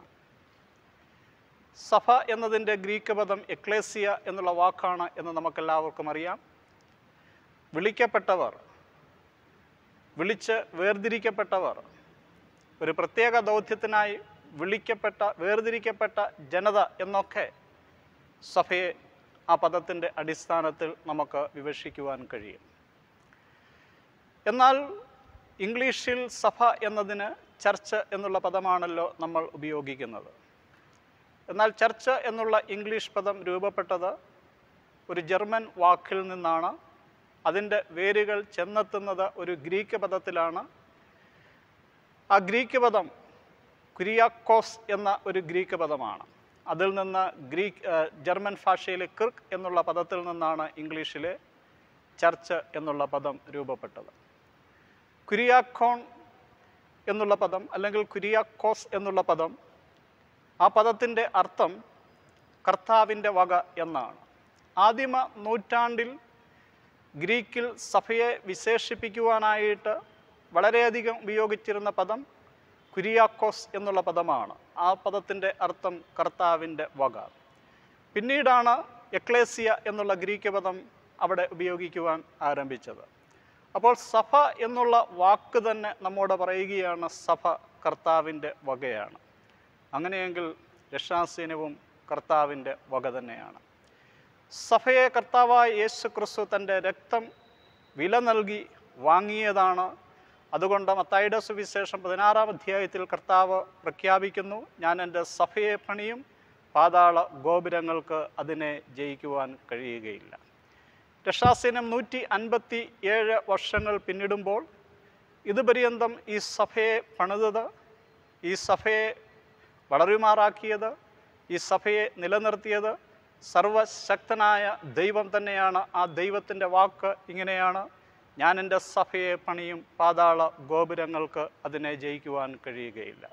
സഭ എന്നതിൻ്റെ ഗ്രീക്ക് പദം എക്ലേസിയ എന്നുള്ള വാക്കാണ് എന്ന് നമുക്കെല്ലാവർക്കും അറിയാം വിളിക്കപ്പെട്ടവർ വിളിച്ച് വേർതിരിക്കപ്പെട്ടവർ ഒരു പ്രത്യേക ദൗത്യത്തിനായി വിളിക്കപ്പെട്ട വേർതിരിക്കപ്പെട്ട ജനത എന്നൊക്കെ സഭയെ ആ പദത്തിൻ്റെ അടിസ്ഥാനത്തിൽ നമുക്ക് വിവക്ഷിക്കുവാൻ കഴിയും എന്നാൽ ഇംഗ്ലീഷിൽ സഭ എന്നതിന് ചർച്ച് എന്നുള്ള പദമാണല്ലോ നമ്മൾ ഉപയോഗിക്കുന്നത് എന്നാൽ ചർച്ച് എന്നുള്ള ഇംഗ്ലീഷ് പദം രൂപപ്പെട്ടത് ഒരു ജർമ്മൻ വാക്കിൽ നിന്നാണ് അതിൻ്റെ വേരുകൾ ചെന്നെത്തുന്നത് ഒരു ഗ്രീക്ക് പദത്തിലാണ് ആ ഗ്രീക്ക് പദം കുരിയാക്കോസ് എന്ന ഒരു ഗ്രീക്ക് പദമാണ് അതിൽ നിന്ന് ഗ്രീക്ക് ഏഹ്, ജർമ്മൻ ഭാഷയിലെ കിർക്ക് എന്നുള്ള പദത്തിൽ നിന്നാണ് ഇംഗ്ലീഷിലെ ചർച്ച് എന്നുള്ള പദം രൂപപ്പെട്ടത് കുരിയാക്കോൺ എന്നുള്ള പദം അല്ലെങ്കിൽ കുരിയാക്കോസ് എന്നുള്ള പദം ആ പദത്തിൻ്റെ അർത്ഥം കർത്താവിൻ്റെ വക എന്നാണ് ആദിമ നൂറ്റാണ്ടിൽ ഗ്രീക്കിൽ സഭയെ വിശേഷിപ്പിക്കുവാനായിട്ട് വളരെയധികം ഉപയോഗിച്ചിരുന്ന പദം കുരിയാക്കോസ് എന്നുള്ള പദമാണ് ആ പദത്തിൻ്റെ അർത്ഥം കർത്താവിൻ്റെ വക പിന്നീടാണ് എക്ലേസിയ എന്നുള്ള ഗ്രീക്ക് പദം അവിടെ ഉപയോഗിക്കുവാൻ ആരംഭിച്ചത് അപ്പോൾ സഭ എന്നുള്ള വാക്ക് തന്നെ നമ്മോട് പറയുകയാണ് സഭ കർത്താവിൻ്റെ വകയാണ് അങ്ങനെയെങ്കിൽ രക്ഷാസീനവും കർത്താവിൻ്റെ വക തന്നെയാണ് സഭയെ കർത്താവായ യേശു ക്രിസ്തു തൻ്റെ രക്തം വില നൽകി വാങ്ങിയതാണ് അതുകൊണ്ട് മത്തായിയുടെ സുവിശേഷം പതിനാറാം അധ്യായത്തിൽ കർത്താവ് പ്രഖ്യാപിക്കുന്നു ഞാൻ എൻ്റെ സഭയെ പണിയും പാതാള ഗോപുരങ്ങൾക്ക് അതിനെ ജയിക്കുവാൻ കഴിയുകയില്ല രക്ഷാസീനം നൂറ്റി അൻപത്തി ഏഴ് വർഷങ്ങൾ പിന്നിടുമ്പോൾ ഇതുപര്യന്തം ഈ സഭയെ പണിതത് ഈ സഭയെ വളരുമാറാക്കിയത് ഈ സഭയെ നിലനിർത്തിയത് സർവശക്തനായ ദൈവം തന്നെയാണ് ആ ദൈവത്തിൻ്റെ വാക്ക് ഇങ്ങനെയാണ് ഞാൻ എൻ്റെ സഭയെ പണിയും പാതാള ഗോപുരങ്ങൾക്ക് അതിനെ ജയിക്കുവാൻ കഴിയുകയില്ല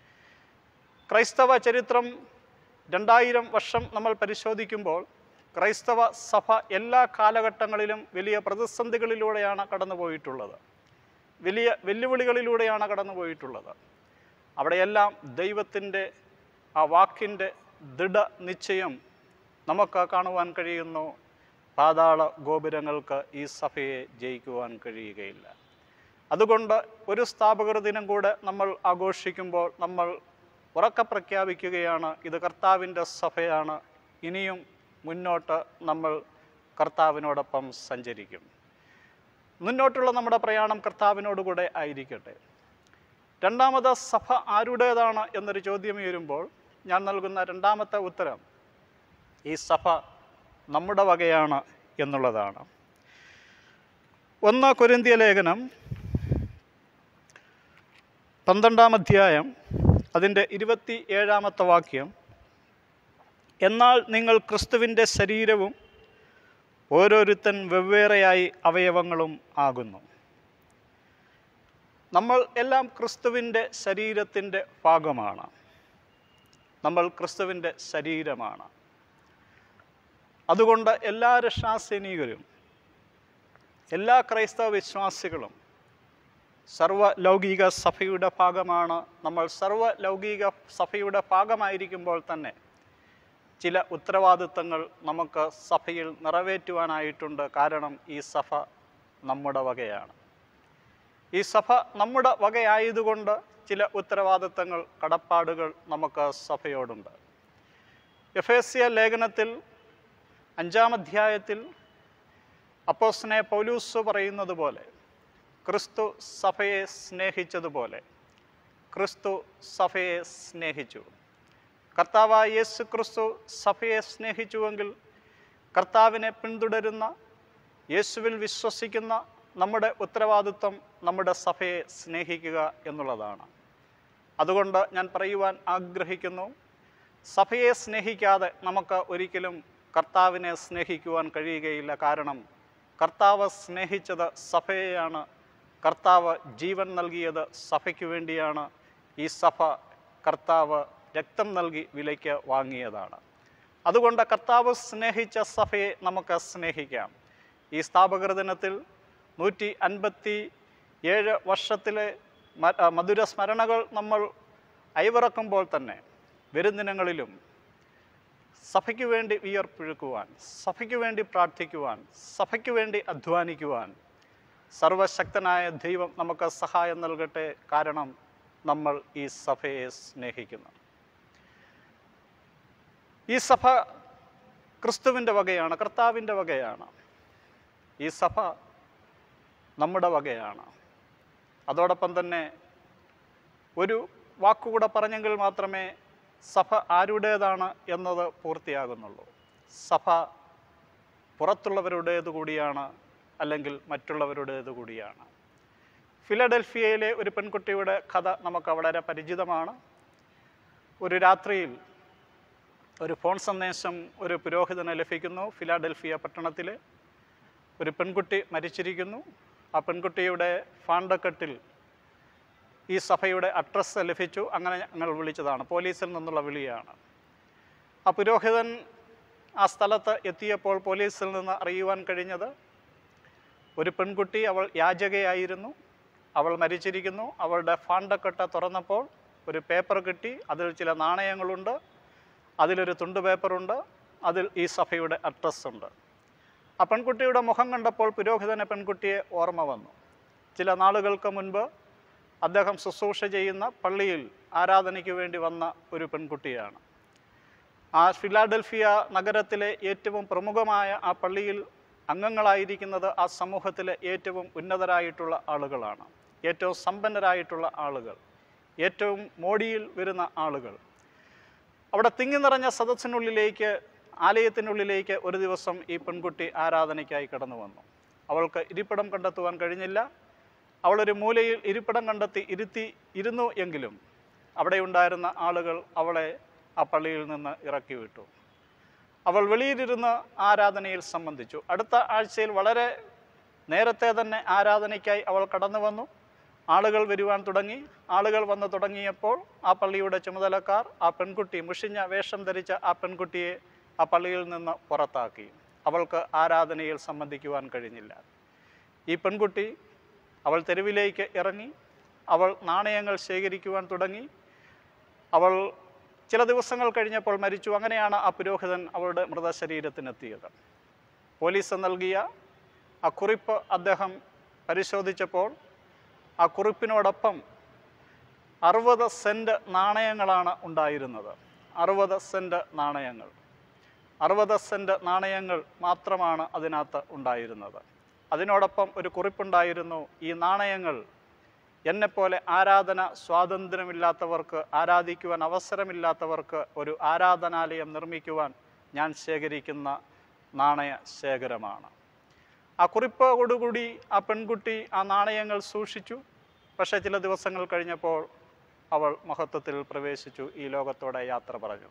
ക്രൈസ്തവ ചരിത്രം രണ്ടായിരം വർഷം നമ്മൾ പരിശോധിക്കുമ്പോൾ ക്രൈസ്തവ സഭ എല്ലാ കാലഘട്ടങ്ങളിലും വലിയ പ്രതിസന്ധികളിലൂടെയാണ് കടന്നുപോയിട്ടുള്ളത് വലിയ വെല്ലുവിളികളിലൂടെയാണ് കടന്നുപോയിട്ടുള്ളത് അവിടെയെല്ലാം ദൈവത്തിൻ്റെ ആ വാക്കിൻ്റെ ദൃഢനിശ്ചയം നമുക്ക് കാണുവാൻ കഴിയുന്നു പാതാള ഗോപുരങ്ങൾക്ക് ഈ സഭയെ ജയിക്കുവാൻ കഴിയുകയില്ല അതുകൊണ്ട് ഒരു സ്ഥാപകർ ദിനം കൂടെ നമ്മൾ ആഘോഷിക്കുമ്പോൾ നമ്മൾ ഉറക്കെ പ്രഖ്യാപിക്കുകയാണ് ഇത് കർത്താവിൻ്റെ സഭയാണ് ഇനിയും മുന്നോട്ട് നമ്മൾ കർത്താവിനോടൊപ്പം സഞ്ചരിക്കും മുന്നോട്ടുള്ള നമ്മുടെ പ്രയാണം കർത്താവിനോടുകൂടെ ആയിരിക്കട്ടെ രണ്ടാമത് സഭ ആരുടേതാണ് എന്നൊരു ചോദ്യം ഉയരുമ്പോൾ ഞാൻ നൽകുന്ന രണ്ടാമത്തെ ഉത്തരം ഈ സഭ നമ്മുടെ വകയാണ് എന്നുള്ളതാണ് ഒന്ന് കൊരിന്തിയ ലേഖനം പന്ത്രണ്ടാം അധ്യായം അതിൻ്റെ ഇരുപത്തി ഏഴാമത്തെ വാക്യം എന്നാൽ നിങ്ങൾ ക്രിസ്തുവിൻ്റെ ശരീരവും ഓരോരുത്തൻ വെവ്വേറെയായി അവയവങ്ങളും ആകുന്നു നമ്മൾ എല്ലാം ക്രിസ്തുവിൻ്റെ ശരീരത്തിൻ്റെ ഭാഗമാണ് നമ്മൾ ക്രിസ്തുവിൻ്റെ ശരീരമാണ് അതുകൊണ്ട് എല്ലാ രക്ഷാസൈനികരും എല്ലാ ക്രൈസ്തവ വിശ്വാസികളും സർവ ലൗകിക സഭയുടെ ഭാഗമാണ് നമ്മൾ സർവ ലൗകിക സഭയുടെ ഭാഗമായിരിക്കുമ്പോൾ തന്നെ ചില ഉത്തരവാദിത്തങ്ങൾ നമുക്ക് സഭയിൽ നിറവേറ്റുവാനായിട്ടുണ്ട് കാരണം ഈ സഭ നമ്മുടെ വകയാണ് ഈ സഭ നമ്മുടെ വകയായതുകൊണ്ട് ചില ഉത്തരവാദിത്തങ്ങൾ കടപ്പാടുകൾ നമുക്ക് സഭയോടുണ്ട് എഫ് എസ് സി ലേഖനത്തിൽ അഞ്ചാം അധ്യായത്തിൽ അപ്പോസ്നെ പൗലൂസ് പറയുന്നത് പോലെ ക്രിസ്തു സഭയെ സ്നേഹിച്ചതുപോലെ ക്രിസ്തു സഭയെ സ്നേഹിച്ചു കർത്താവായ യേശു ക്രിസ്തു സഭയെ സ്നേഹിച്ചുവെങ്കിൽ കർത്താവിനെ പിന്തുടരുന്ന യേശുവിൽ വിശ്വസിക്കുന്ന നമ്മുടെ ഉത്തരവാദിത്വം നമ്മുടെ സഭയെ സ്നേഹിക്കുക എന്നുള്ളതാണ് അതുകൊണ്ട് ഞാൻ പറയുവാൻ ആഗ്രഹിക്കുന്നു സഭയെ സ്നേഹിക്കാതെ നമുക്ക് ഒരിക്കലും കർത്താവിനെ സ്നേഹിക്കുവാൻ കഴിയുകയില്ല കാരണം കർത്താവ് സ്നേഹിച്ചത് സഭയെയാണ് കർത്താവ് ജീവൻ നൽകിയത് സഭയ്ക്ക് വേണ്ടിയാണ് ഈ സഭ കർത്താവ് രക്തം നൽകി വിലയ്ക്ക് വാങ്ങിയതാണ് അതുകൊണ്ട് കർത്താവ് സ്നേഹിച്ച സഭയെ നമുക്ക് സ്നേഹിക്കാം ഈ സ്ഥാപകർ ദിനത്തിൽ നൂറ്റി അൻപത്തി ഏഴ് വർഷത്തിലെ മ- ആ, മധുര സ്മരണകൾ നമ്മൾ അയവിറക്കുമ്പോൾ തന്നെ വരും ദിനങ്ങളിലും സഭയ്ക്ക് വേണ്ടി വിയർപ്പിഴുക്കുവാൻ സഭയ്ക്ക് വേണ്ടി പ്രാർത്ഥിക്കുവാൻ സഭയ്ക്ക് വേണ്ടി അധ്വാനിക്കുവാൻ സർവശക്തനായ ദൈവം നമുക്ക് സഹായം നൽകട്ടെ കാരണം നമ്മൾ ഈ സഭയെ സ്നേഹിക്കുന്നു ഈ സഭ ക്രിസ്തുവിൻ്റെ വകയാണ് കർത്താവിൻ്റെ വകയാണ് ഈ സഭ നമ്മുടെ വകയാണ് അതോടൊപ്പം തന്നെ ഒരു വാക്കുകൂടെ പറഞ്ഞെങ്കിൽ മാത്രമേ സഭ ആരുടേതാണ് എന്നത് പൂർത്തിയാകുന്നുള്ളൂ സഭ പുറത്തുള്ളവരുടേത് കൂടിയാണ് അല്ലെങ്കിൽ മറ്റുള്ളവരുടേത് കൂടിയാണ് ഫിലഡൽഫിയയിലെ ഒരു പെൺകുട്ടിയുടെ കഥ നമുക്ക് വളരെ പരിചിതമാണ് ഒരു രാത്രിയിൽ ഒരു ഫോൺ സന്ദേശം ഒരു പുരോഹിതന് ലഭിക്കുന്നു ഫിലാഡൽഫിയ പട്ടണത്തിൽ ഒരു പെൺകുട്ടി മരിച്ചിരിക്കുന്നു ആ പെൺകുട്ടിയുടെ ഫാണ്ടക്കെട്ടിൽ ഈ സഭയുടെ അഡ്രസ്സ് ലഭിച്ചു അങ്ങനെ ഞങ്ങൾ വിളിച്ചതാണ് പോലീസിൽ നിന്നുള്ള വിളിയാണ് ആ പുരോഹിതൻ ആ സ്ഥലത്ത് എത്തിയപ്പോൾ പോലീസിൽ നിന്ന് അറിയുവാൻ കഴിഞ്ഞത് ഒരു പെൺകുട്ടി അവൾ യാചകയായിരുന്നു അവൾ മരിച്ചിരിക്കുന്നു അവളുടെ ഫാണ്ടക്കെട്ട തുറന്നപ്പോൾ ഒരു പേപ്പർ കിട്ടി അതിൽ ചില നാണയങ്ങളുണ്ട് അതിലൊരു തുണ്ട് പേപ്പറുണ്ട് അതിൽ ഈ സഭയുടെ അഡ്രസ്സ് ഉണ്ട് ആ പെൺകുട്ടിയുടെ മുഖം കണ്ടപ്പോൾ പുരോഹിതന് പെൺകുട്ടിയെ ഓർമ്മ വന്നു ചില നാളുകൾക്ക് മുൻപ് അദ്ദേഹം ശുശ്രൂഷ ചെയ്യുന്ന പള്ളിയിൽ ആരാധനയ്ക്ക് വേണ്ടി വന്ന ഒരു പെൺകുട്ടിയാണ് ആ ഫിലാഡൽഫിയ നഗരത്തിലെ ഏറ്റവും പ്രമുഖമായ ആ പള്ളിയിൽ അംഗങ്ങളായിരിക്കുന്നത് ആ സമൂഹത്തിലെ ഏറ്റവും ഉന്നതരായിട്ടുള്ള ആളുകളാണ് ഏറ്റവും സമ്പന്നരായിട്ടുള്ള ആളുകൾ ഏറ്റവും മോടിയിൽ വരുന്ന ആളുകൾ അവിടെ തിങ്ങി നിറഞ്ഞ സദസ്സിനുള്ളിലേക്ക് ആലയത്തിനുള്ളിലേക്ക് ഒരു ദിവസം ഈ പെൺകുട്ടി ആരാധനയ്ക്കായി കടന്നു വന്നു അവൾക്ക് ഇരിപ്പിടം കണ്ടെത്തുവാൻ കഴിഞ്ഞില്ല അവളൊരു മൂലയിൽ ഇരിപ്പിടം കണ്ടെത്തി ഇരുത്തി ഇരുന്നു എങ്കിലും അവിടെ ഉണ്ടായിരുന്ന ആളുകൾ അവളെ ആ പള്ളിയിൽ നിന്ന് ഇറക്കി വിട്ടു അവൾ വെളിയിലിരുന്ന് ആരാധനയിൽ സംബന്ധിച്ചു അടുത്ത ആഴ്ചയിൽ വളരെ നേരത്തെ തന്നെ ആരാധനയ്ക്കായി അവൾ കടന്നു വന്നു ആളുകൾ വരുവാൻ തുടങ്ങി ആളുകൾ വന്നു തുടങ്ങിയപ്പോൾ ആ പള്ളിയുടെ ചുമതലക്കാർ ആ പെൺകുട്ടി മുഷിഞ്ഞ വേഷം ധരിച്ച ആ പെൺകുട്ടിയെ ആ പള്ളിയിൽ നിന്ന് പുറത്താക്കി അവൾക്ക് ആരാധനയിൽ സംബന്ധിക്കുവാൻ കഴിഞ്ഞില്ല ഈ പെൺകുട്ടി അവൾ തെരുവിലേക്ക് ഇറങ്ങി അവൾ നാണയങ്ങൾ ശേഖരിക്കുവാൻ തുടങ്ങി അവൾ ചില ദിവസങ്ങൾ കഴിഞ്ഞപ്പോൾ മരിച്ചു അങ്ങനെയാണ് ആ പുരോഹിതൻ അവളുടെ മൃതശരീരത്തിനെത്തിയത് പോലീസ് നൽകിയ ആ കുറിപ്പ് അദ്ദേഹം പരിശോധിച്ചപ്പോൾ ആ കുറിപ്പിനോടൊപ്പം അറുപത് സെൻറ്റ് നാണയങ്ങളാണ് ഉണ്ടായിരുന്നത് അറുപത് സെൻറ്റ് നാണയങ്ങൾ അറുപത് സെൻറ്റ് നാണയങ്ങൾ മാത്രമാണ് അതിനകത്ത് ഉണ്ടായിരുന്നത് അതിനോടൊപ്പം ഒരു കുറിപ്പുണ്ടായിരുന്നു ഈ നാണയങ്ങൾ എന്നെപ്പോലെ ആരാധന സ്വാതന്ത്ര്യമില്ലാത്തവർക്ക് ആരാധിക്കുവാൻ അവസരമില്ലാത്തവർക്ക് ഒരു ആരാധനാലയം നിർമ്മിക്കുവാൻ ഞാൻ ശേഖരിക്കുന്ന നാണയ ശേഖരമാണ് ആ കുറിപ്പോടുകൂടി ആ പെൺകുട്ടി ആ നാണയങ്ങൾ സൂക്ഷിച്ചു പക്ഷേ ചില ദിവസങ്ങൾ കഴിഞ്ഞപ്പോൾ അവൾ മഹത്വത്തിൽ പ്രവേശിച്ചു ഈ ലോകത്തോടെ യാത്ര പറഞ്ഞു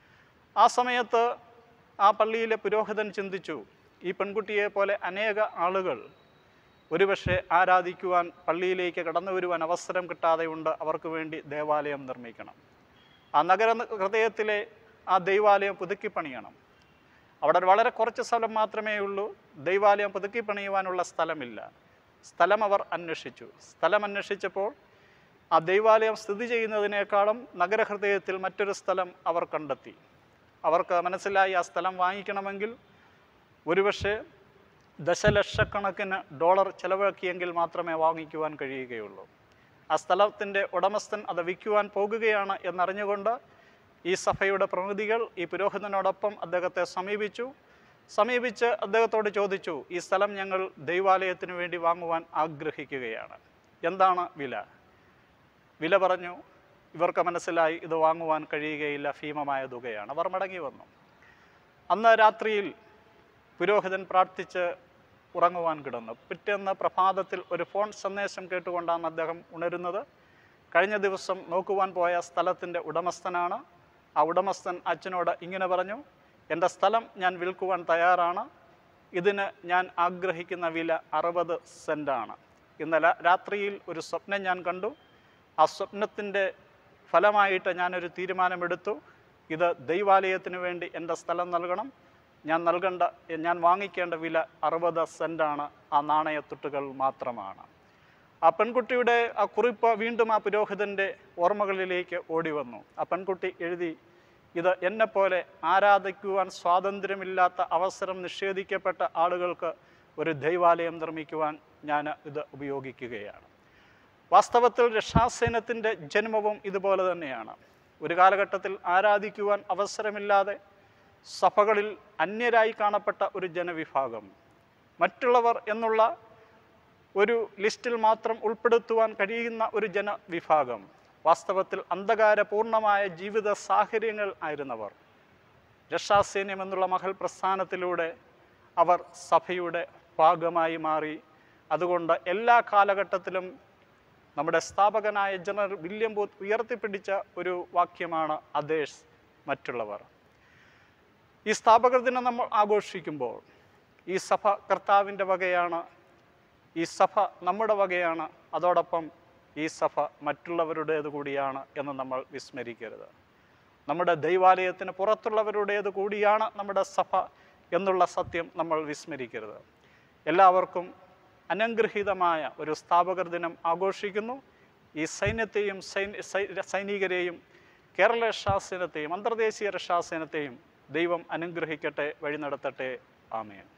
ആ സമയത്ത് ആ പള്ളിയിലെ പുരോഹിതൻ ചിന്തിച്ചു ഈ പെൺകുട്ടിയെ പോലെ അനേക ആളുകൾ ഒരുപക്ഷെ ആരാധിക്കുവാൻ പള്ളിയിലേക്ക് കടന്നു വരുവാൻ അവസരം കിട്ടാതെയുണ്ട് അവർക്ക് വേണ്ടി ദേവാലയം നിർമ്മിക്കണം ആ നഗര ഹൃദയത്തിലെ ആ ദൈവാലയം പുതുക്കി പണിയണം അവിടെ വളരെ കുറച്ച് സ്ഥലം മാത്രമേ ഉള്ളൂ ദൈവാലയം പുതുക്കി പണിയുവാനുള്ള സ്ഥലമില്ല സ്ഥലം അവർ അന്വേഷിച്ചു സ്ഥലം അന്വേഷിച്ചപ്പോൾ ആ ദൈവാലയം സ്ഥിതി ചെയ്യുന്നതിനേക്കാളും നഗരഹൃദയത്തിൽ മറ്റൊരു സ്ഥലം അവർ കണ്ടെത്തി അവർക്ക് മനസ്സിലായി ആ സ്ഥലം വാങ്ങിക്കണമെങ്കിൽ ഒരുപക്ഷെ ദശലക്ഷക്കണക്കിന് ഡോളർ ചെലവാക്കിയെങ്കിൽ മാത്രമേ വാങ്ങിക്കുവാൻ കഴിയുകയുള്ളൂ ആ സ്ഥലത്തിൻ്റെ ഉടമസ്ഥൻ അത് വിൽക്കുവാൻ പോകുകയാണ് എന്നറിഞ്ഞുകൊണ്ട് ഈ സഭയുടെ പ്രതിനിധികൾ ഈ പുരോഹിതനോടൊപ്പം അദ്ദേഹത്തെ സമീപിച്ചു സമീപിച്ച് അദ്ദേഹത്തോട് ചോദിച്ചു ഈ സ്ഥലം ഞങ്ങൾ ദൈവാലയത്തിന് വേണ്ടി വാങ്ങുവാൻ ആഗ്രഹിക്കുകയാണ് എന്താണ് വില വില പറഞ്ഞു ഇവർക്ക് മനസ്സിലായി ഇത് വാങ്ങുവാൻ കഴിയുകയില്ല ഭീമമായ തുകയാണ് അവർ മടങ്ങി വന്നു അന്ന് രാത്രിയിൽ പുരോഹിതൻ പ്രാർത്ഥിച്ച് ഉറങ്ങുവാൻ കിടന്നു പിറ്റേന്ന് പ്രഭാതത്തിൽ ഒരു ഫോൺ സന്ദേശം കേട്ടുകൊണ്ടാണ് അദ്ദേഹം ഉണരുന്നത് കഴിഞ്ഞ ദിവസം നോക്കുവാൻ പോയ സ്ഥലത്തിൻ്റെ ഉടമസ്ഥനാണ് ആ ഉടമസ്ഥൻ അച്ഛനോട് ഇങ്ങനെ പറഞ്ഞു എൻ്റെ സ്ഥലം ഞാൻ വിൽക്കുവാൻ തയ്യാറാണ് ഇതിന് ഞാൻ ആഗ്രഹിക്കുന്ന വില അറുപത് സെൻറ്റാണ് ഇന്നലെ രാത്രിയിൽ ഒരു സ്വപ്നം ഞാൻ കണ്ടു ആ സ്വപ്നത്തിൻ്റെ ഫലമായിട്ട് ഞാനൊരു തീരുമാനമെടുത്തു ഇത് ദൈവാലയത്തിന് വേണ്ടി എൻ്റെ സ്ഥലം നൽകണം ഞാൻ നൽകേണ്ട ഞാൻ വാങ്ങിക്കേണ്ട വില അറുപത് സെൻറ്റാണ് ആ നാണയത്തുട്ടുകൾ മാത്രമാണ് ആ പെൺകുട്ടിയുടെ ആ കുറിപ്പ് വീണ്ടും ആ പുരോഹിതൻ്റെ ഓർമ്മകളിലേക്ക് ഓടി വന്നു ആ പെൺകുട്ടി എഴുതി ഇത് എന്നെപ്പോലെ ആരാധിക്കുവാൻ സ്വാതന്ത്ര്യമില്ലാത്ത അവസരം നിഷേധിക്കപ്പെട്ട ആളുകൾക്ക് ഒരു ദൈവാലയം നിർമ്മിക്കുവാൻ ഞാൻ ഇത് ഉപയോഗിക്കുകയാണ് വാസ്തവത്തിൽ രക്ഷാസേനത്തിൻ്റെ ജന്മവും ഇതുപോലെ തന്നെയാണ് ഒരു കാലഘട്ടത്തിൽ ആരാധിക്കുവാൻ അവസരമില്ലാതെ സഭകളിൽ അന്യരായി കാണപ്പെട്ട ഒരു ജനവിഭാഗം മറ്റുള്ളവർ എന്നുള്ള ഒരു ലിസ്റ്റിൽ മാത്രം ഉൾപ്പെടുത്തുവാൻ കഴിയുന്ന ഒരു ജനവിഭാഗം വാസ്തവത്തിൽ അന്ധകാരപൂർണമായ ജീവിത സാഹചര്യങ്ങൾ ആയിരുന്നവർ രക്ഷാസൈന്യം എന്നുള്ള മഹൽ പ്രസ്ഥാനത്തിലൂടെ അവർ സഭയുടെ ഭാഗമായി മാറി അതുകൊണ്ട് എല്ലാ കാലഘട്ടത്തിലും നമ്മുടെ സ്ഥാപകനായ ജനറൽ വില്യം ബൂത്ത് ഉയർത്തിപ്പിടിച്ച ഒരു വാക്യമാണ് അദേശ് മറ്റുള്ളവർ ഈ സ്ഥാപക ദിനം നമ്മൾ ആഘോഷിക്കുമ്പോൾ ഈ സഭ കർത്താവിൻ്റെ വകയാണ് ഈ സഭ നമ്മുടെ വകയാണ് അതോടൊപ്പം ഈ സഭ മറ്റുള്ളവരുടേത് കൂടിയാണ് എന്ന് നമ്മൾ വിസ്മരിക്കരുത് നമ്മുടെ ദൈവാലയത്തിന് പുറത്തുള്ളവരുടേത് കൂടിയാണ് നമ്മുടെ സഭ എന്നുള്ള സത്യം നമ്മൾ വിസ്മരിക്കരുത് എല്ലാവർക്കും അനഗ്രഹീതമായ ഒരു സ്ഥാപകർ ദിനം ആഘോഷിക്കുന്നു ഈ സൈന്യത്തെയും സൈന് സൈ- സൈനികരെയും കേരള രക്ഷാസേനത്തെയും അന്തർദേശീയ രക്ഷാസേനത്തെയും ദൈവം അനുഗ്രഹിക്കട്ടെ വഴി നടത്തട്ടെ ആമേൻ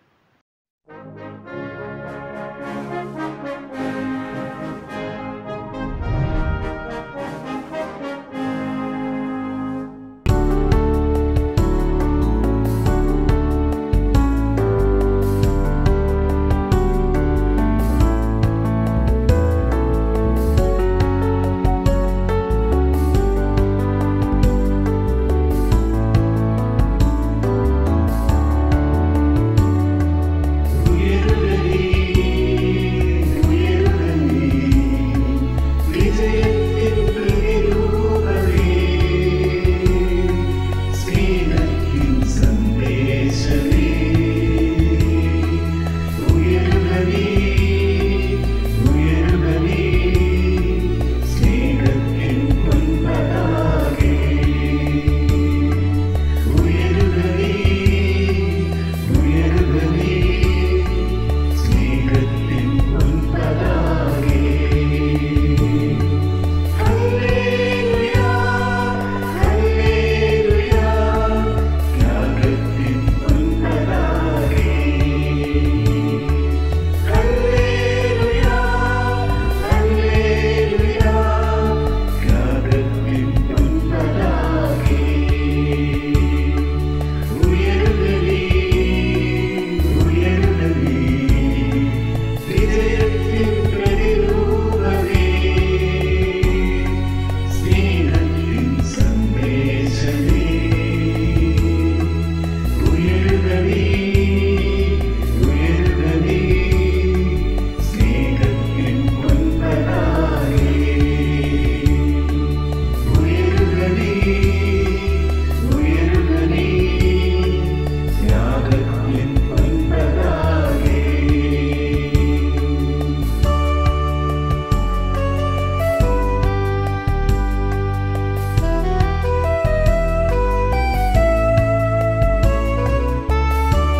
ും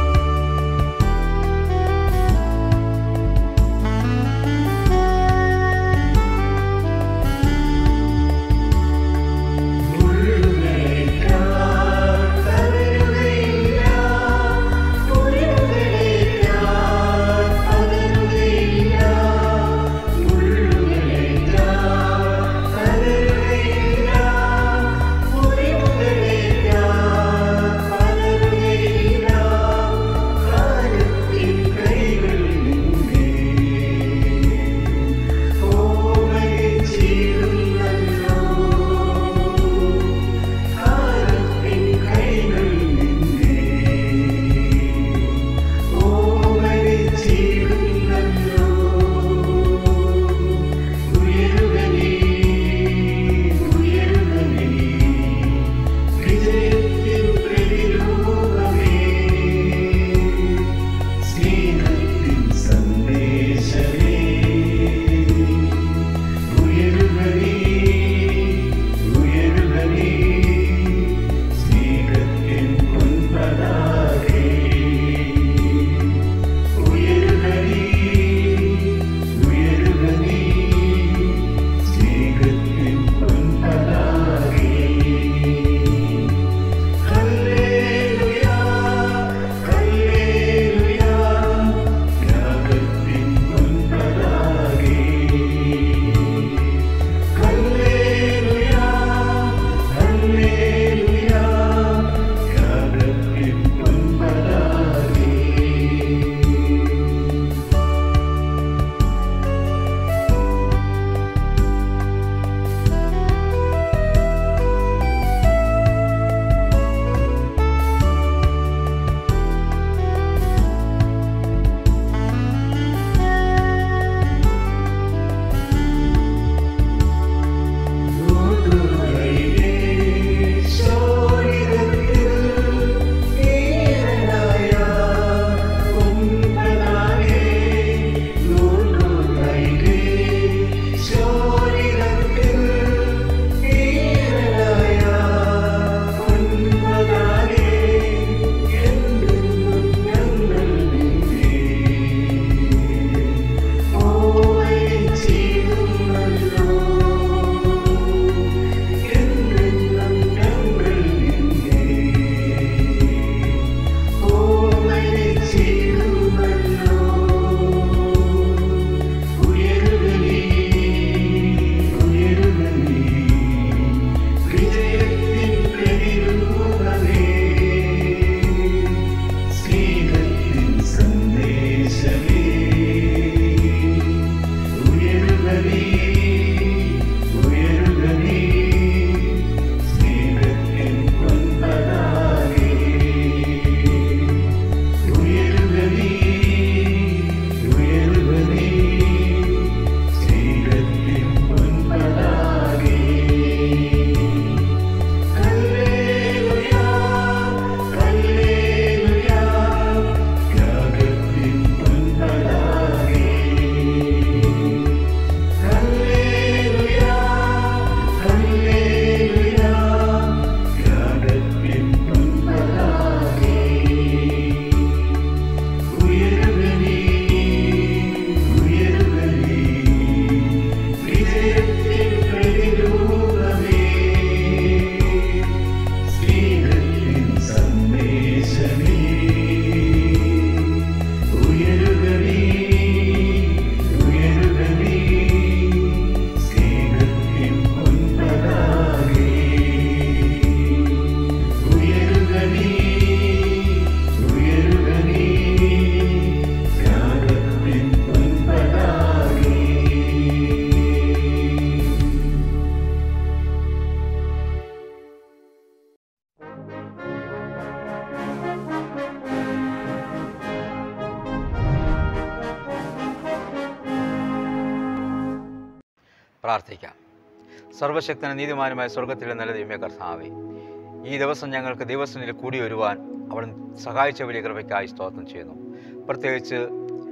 പ്രാർത്ഥിക്കാം സർവശക്തന നീതിമാനുമായ സ്വർഗത്തിലെ നല്ല ദൈവമേ കർത്താവേ ഈ ദിവസം ഞങ്ങൾക്ക് ദൈവസനിൽ കൂടി വരുവാൻ അവിടെ സഹായിച്ച വലിയ കൃപയ്ക്കായി സ്തോത്രം ചെയ്യുന്നു പ്രത്യേകിച്ച്